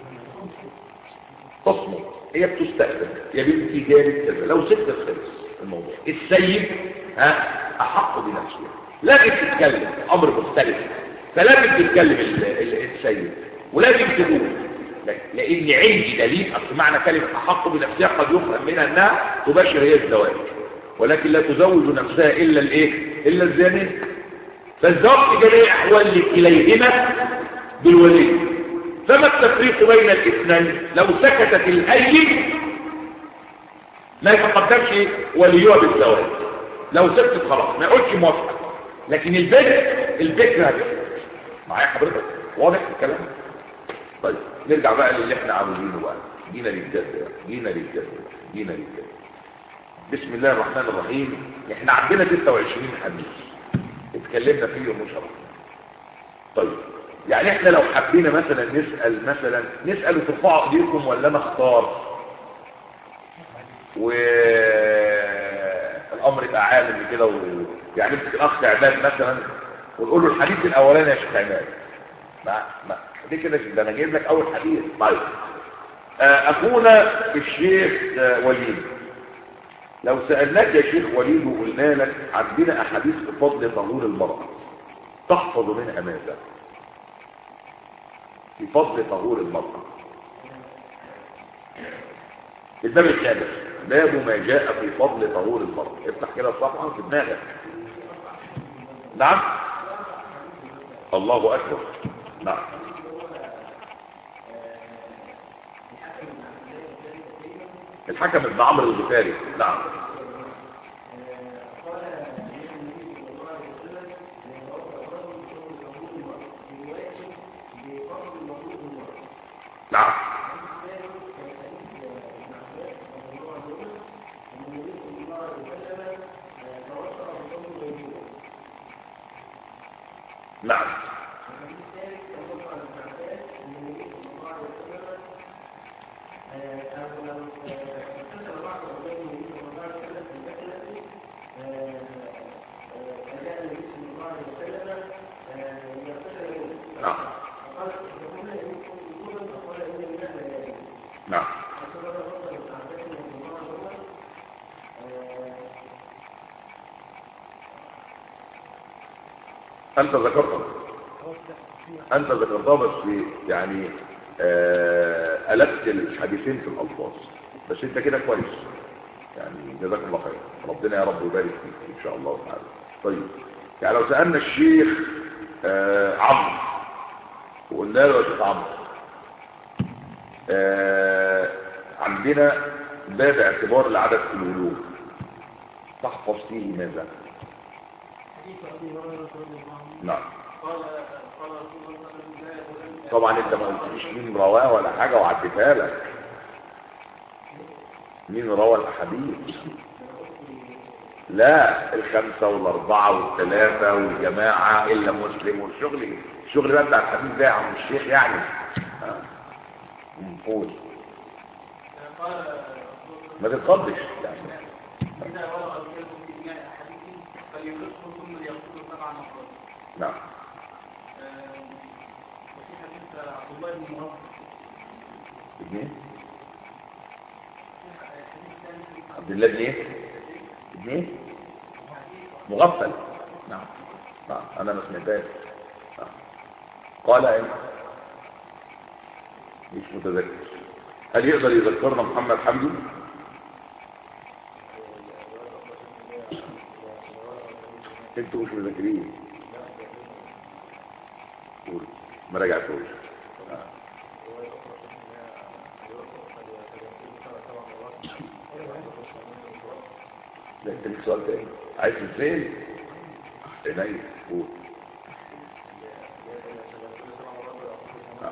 تصمت هي بتستأذن يا بنتي جاري كذا لو ست خلص الموضوع السيد ها احق بنفسه لازم تتكلم امر مختلف فلازم تتكلم السيد ولازم تقول لان عندي دليل اصل معنى كلمه احق بنفسها قد يفهم منها انها تباشر هي الزواج ولكن لا تزوج نفسها الا الايه الا الزانيه فالزواج في جميع الاحوال لكليهما بالولي فما التفريق بين الاثنين لو سكتت الايم ما يتقدمش وليها بالزواج لو سكتت خلاص ما يقولش موافقه لكن البكر البكر هتفرق معايا حضرتك واضح الكلام طيب نرجع بقى للي احنا عاوزينه بقى جينا للجد جينا للجد جينا للجد بسم الله الرحمن الرحيم احنا عندنا 26 حديث اتكلمنا فيه وشرحنا طيب يعني احنا لو حبينا مثلا نسأل مثلا نسأل ترفعوا ايديكم ولا انا اختار والامر يبقى عالم كده و... يعني نمسك الاخ عماد مثلا ونقول له الحديث الاولاني يا شيخ عماد ما ما دي كده ده انا جايب لك اول حديث طيب اخونا الشيخ وليد لو سألناك يا شيخ وليد وقلنا لك عندنا احاديث بفضل طهور المرأة تحفظ منها ماذا بفضل طهور المرأة الباب الثالث باب ما جاء في فضل طهور المرأة افتح كده الصفحة في دماغك نعم الله أكبر نعم الحكم ابن عمرو الغفاري نعم نعم نعم نعم نعم أنت ذكرتها أنت ذكرتها بس يعني آه ألفت الحديثين في الألفاظ بس أنت كده كويس يعني جزاك الله خير ربنا يا رب يبارك فيك إن شاء الله تعالى طيب يعني لو سألنا الشيخ آه عمرو وقلنا له يا شيخ عمرو آه عندنا باب اعتبار العدد في الولوج تحفظ فيه ماذا نعم طبعا انت ما قلتليش مين رواه ولا حاجه وعديتها لك مين روى الاحاديث لا الخمسة والأربعة والثلاثة والجماعة إلا مسلم والشغل الشغل بقى بتاع الحديث ده يا عم الشيخ يعني قول ما تتخضش يعني إذا ورد الكلب في إناء أحدكم فليغسله ثم ليغسله سبع مرات. نعم آه، وفي حديث عبد الله بن مراد ابن حديث ثاني عبد الله بن ايه ابن ايه مغفل نعم نعم انا ما سمعتهاش نعم. قال ايه مش متذكر هل يقدر يذكرنا محمد حمدي انتوا مش مذاكرين قول ما رجعتوش آه. لا انت ليك سؤال تاني عايز ازاي عينيا قول آه.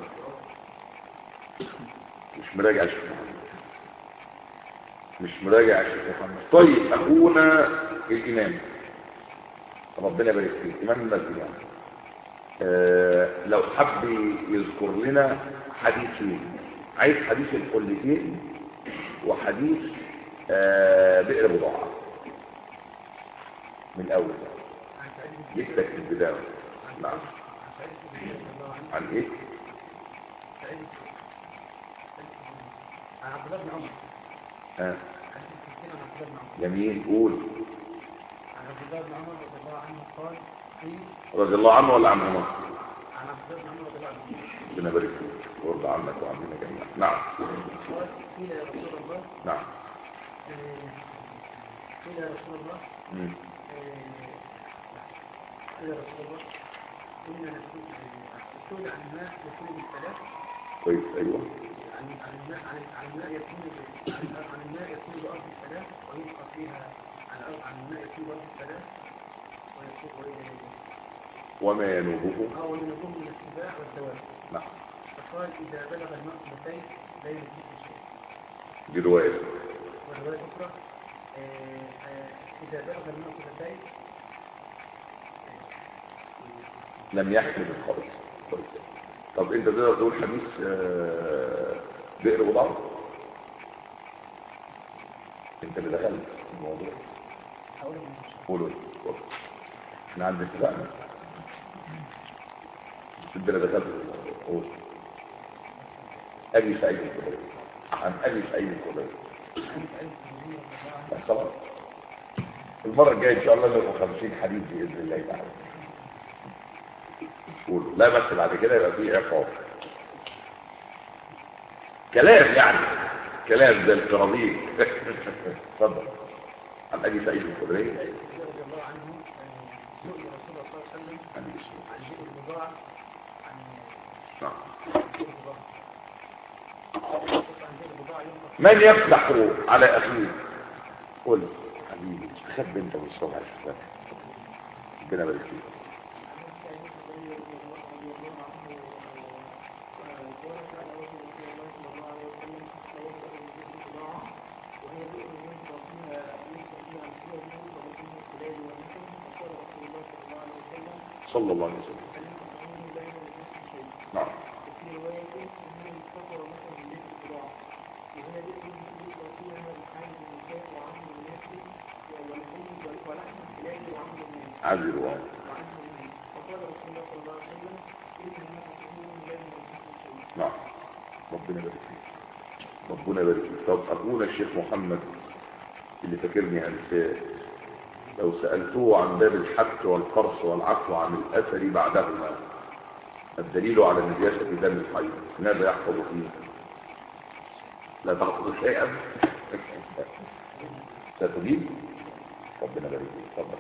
مش مراجع يا شيخ محمد مش مراجع يا شيخ محمد طيب اخونا الامام ربنا يبارك فيه امام المسجد يعني آه لو حب يذكر لنا حديثين عايز حديث القلتين وحديث آه بئر بضاعة من الاول يكتك في البداية نعم عن ايه عن عبد الله بن عمر ها حديث الكثير عن عبد الله بن عمر جميل قول عن عبد الله بن عمر رضي الله عنه قال قيل رضي الله عنه ولا عنهما عن عبد الله بن عمر رضي الله عنه ربنا يبارك فيك وارضى عنك وعننا جميعا نعم قال قيل يا رسول الله نعم آه، قيل يا رسول الله مم. آه، قيل يا رسول الله إن نسول السؤال عن الماء يكون بالثلاث كويس ايوه عن عن الماء عن عن الماء يكون ب- عن عن الماء يكون بأرض الثلاث ويبقى فيها عن الأرض عن الماء يكون بأرض الثلاث ويكون وما ينوبه اه وينقوم من السباع والدواب نعم فقال إذا بلغ الماء اثنتين لا يجوز شيء دي رواية والرواية الأخرى آه، آه، إذا بلغ الماء اثنتين لم يحمل الخبر كويس طب انت تقدر تقول حديث آه، بئر وضعه انت اللي دخلت في الموضوع هقول قولوا لي اتفضل. احنا عندنا اتفقنا بس انت اللي دخلت في الموضوع قول ابي سعيد الخدري عن ابي سعيد الخدري بس خلاص المرة الجاية إن شاء الله نبقى 50 حديث بإذن الله تعالى قولوا لا بس بعد كده يبقى فيه عقاب كلام يعني كلام زي الكراميل اتفضل عن أبي سعيد الخدري رضي الله عنه آه، سئل رسول الله صلى الله عليه وسلم عن أبي سعيد. عن بئر البضاعة عن نعم. بئر البضاعة عن بئر البضاعة ينقص من يفتح على أخيه قل حبيبي خب انت بالصبح الشباب ربنا يبارك فيك صلى الله عليه وسلم نعم عزل وعلا نعم ربنا يبارك فيك ربنا يبارك فيك طب أخونا الشيخ محمد اللي فاكرني أنساه لو سألته عن باب الحبس والقرص والعفو عن الأثر بعدهما الدليل على نجاسة دم الحي ماذا يحفظ فيه لا تحفظ شيئا ستجيب ربنا يبارك فيك تفضل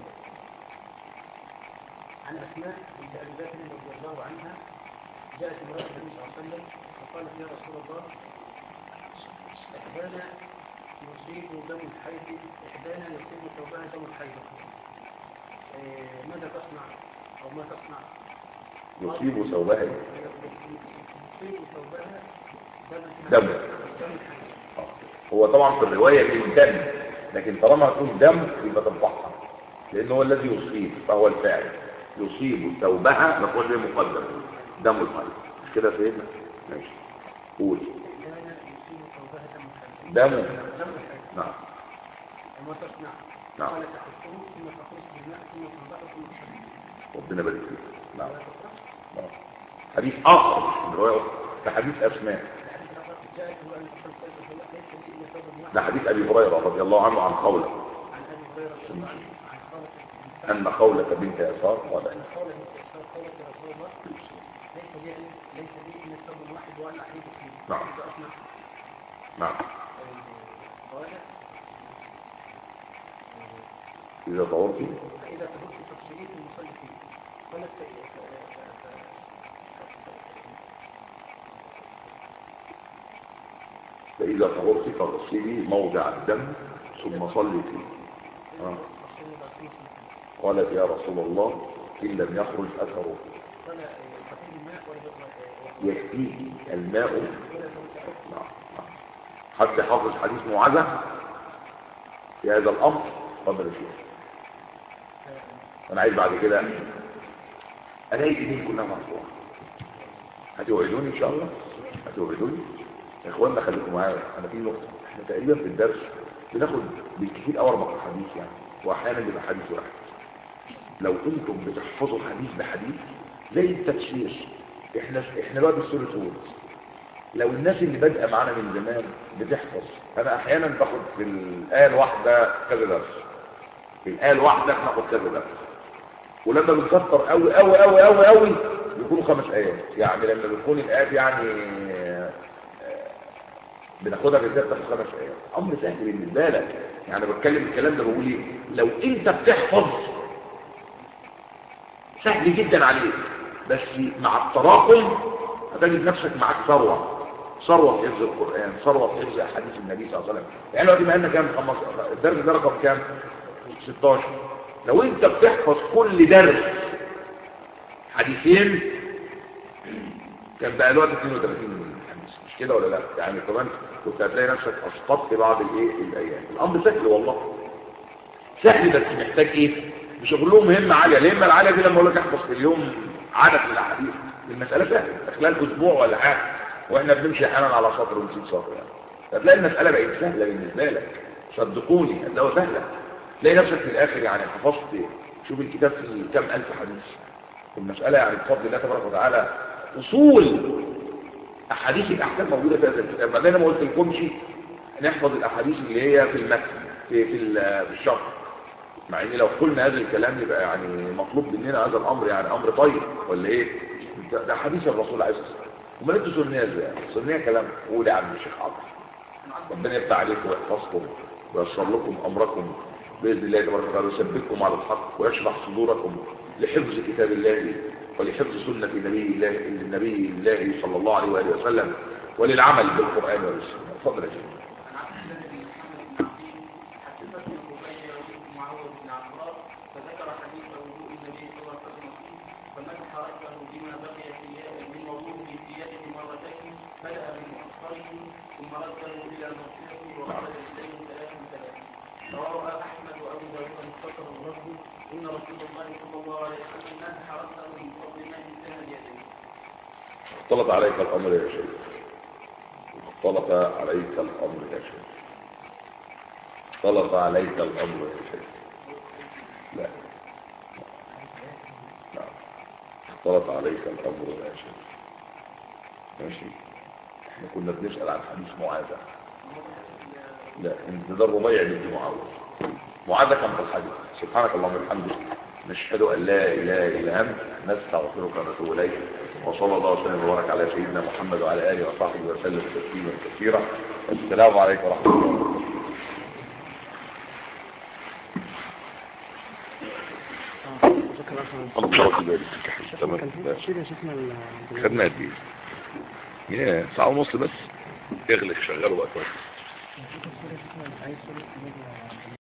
عن أسماء بنت أبي بكر رضي الله عنها جاءت امرأة النبي صلى الله عليه وسلم فقالت يا رسول الله إحدانا يصيب دم الحيض إحدانا يصيب ثوبها دم الحيض آه، ماذا تصنع أو ما تصنع؟ يصيب ثوبها يصيب ثوبها دم دم. دم الحيض هو طبعا في الرواية من دم لكن طالما هتكون دم يبقى تنفعها لأنه هو الذي يصيب فهو الفاعل يصيب ثوبها نقول له مقدم دم الحيض مش كده سيدنا ماشي قول إحدانا يصيب ثوبها دم الحيض دمه دم الحيوان نعم وما تصنع نعم. قال تحطه ثم تخرج بالماء ثم تنضح ثم تصلي ربنا يبارك فيك نعم ولا تقرأ نعم. حديث آخر من رواية كحديث أسماء الحديث الآخر جاءت هو أن تقول صلى الله عليه وسلم ليس لي إلا ثوب واحد ده حديث أبي هريرة رضي الله عنه عن قوله عن أبي هريرة رضي الله عنه عن خالد بن أن قولة بنت يسار قال أن قال النبي صلى الله عليه وسلم رسول الله ليس لي ليس لي إلا ثوب واحد وأنا أحيد فيه نعم. كيف أصنع؟ نعم قال إذا طورت فإذا تبص تفسيريه المصلي فيه قالت ف- فإذا طهرت فاغسلي موضع الدم ثم صلي فيه آه. قالت يا رسول الله إن لم يخرج أثره قال ففيه الماء ولا يكفيه الماء ولا نعم، نعم. حتى حافظ حديث معاذة في هذا الأمر قبل شيء أنا عايز بعد كده ألاقي إيدين كلها مرفوعة هتوعدوني إن شاء الله هتوعدوني يا إخواننا خليكم معايا أنا في نقطة إحنا تقريبا في الدرس بناخد بالكثير أو أربع حديث يعني وأحيانا بيبقى حديث واحد لو أنتم بتحفظوا حديث بحديث زي التفسير إحنا إحنا دلوقتي في سورة هود لو الناس اللي بادئه معانا من زمان بتحفظ انا احيانا باخد في الايه الواحده كذا درس في الايه الواحده بناخد كذا درس ولما بنكتر قوي قوي قوي قوي قوي بيكونوا خمس ايات يعني لما بتكون الايات يعني آه، بناخدها في الكتاب تاخد خمس ايات امر سهل بالنسبه لك يعني بتكلم الكلام ده بقول ايه لو انت بتحفظ سهل جدا عليك بس مع التراكم هتجد نفسك معاك ثروه ثروه في حفظ القران ثروه في حفظ احاديث النبي صلى الله عليه وسلم يعني دلوقتي بقى لنا كام خمس الدرس ده رقم كام 16 لو انت بتحفظ كل درس حديثين كان بقى الوقت 32 حديث مش كده ولا لا يعني كمان كنت هتلاقي نفسك اسقطت بعض الايه الايام الامر سهل والله سهل بس محتاج ايه مش اقول لهم همه عاليه الهمه العاليه دي لما اقول لك احفظ في اليوم عدد من الاحاديث المساله سهله في خلال اسبوع ولا حاجه واحنا بنمشي احيانا على سطر ونسيب سطر يعني فتلاقي المساله بقت سهله بالنسبه لك صدقوني هتلاقيها سهله تلاقي نفسك في الاخر يعني حفظت شوف الكتاب فيه كام الف حديث المساله يعني بفضل الله تبارك وتعالى اصول احاديث الاحكام موجوده في هذا الكتاب بعدين انا ما قلت لكمش نحفظ الاحاديث اللي هي في المتن في في, ال- في الشرح مع ان لو قلنا هذا الكلام يبقى يعني مطلوب مننا هذا الامر يعني امر طيب ولا ايه ده, ده حديث الرسول عليه الصلاه والسلام امال انتوا سنيه ازاي سنيه كلام قول يا عم الشيخ عبد ربنا يفتح عليكم ويحفظكم وييسر لكم امركم باذن الله تبارك وتعالى ويثبتكم على الحق ويشرح صدوركم لحفظ كتاب الله ولحفظ سنه نبي الله النبي الله صلى الله عليه واله وسلم وللعمل بالقران والسنه اتفضل يا شيخ فذكر حديث وضوء النبي صلى الله عليه وسلم فيه فمسح رأسه بما بقي في من وضوء ثيابه مرتين بدأ بمؤخره ثم رده إلى مغفرته وخرج إليه ثلاثا ثلاثا رواه أحمد وأبو داود مختصر الرد إن رسول الله صلى الله عليه وسلم مسح رأسه من فضل ما كان يديه اختلط عليك الامر يا شيخ اختلط عليك الامر يا شيخ اختلط عليك الامر يا شيخ لا نعم اختلط عليك الامر يا شيخ ماشي احنا كنا بنسال عن حديث معاذة لا انت ده الربيع بنت معاوية معاذة كان في الحديث سبحانك اللهم وبحمدك نشهد ان لا اله الا انت نستغفرك ونتوب اليك وصلى الله وسلم وبارك على سيدنا محمد وعلى اله وصحبه وسلم تسليما كثيرا السلام عليكم ورحمه الله وبركاته الله بشرف ذلك تمام كده شفنا ال- خدنا قد ايه؟ يا ساعة ونص بس اغلق شغله بقى كويس عايز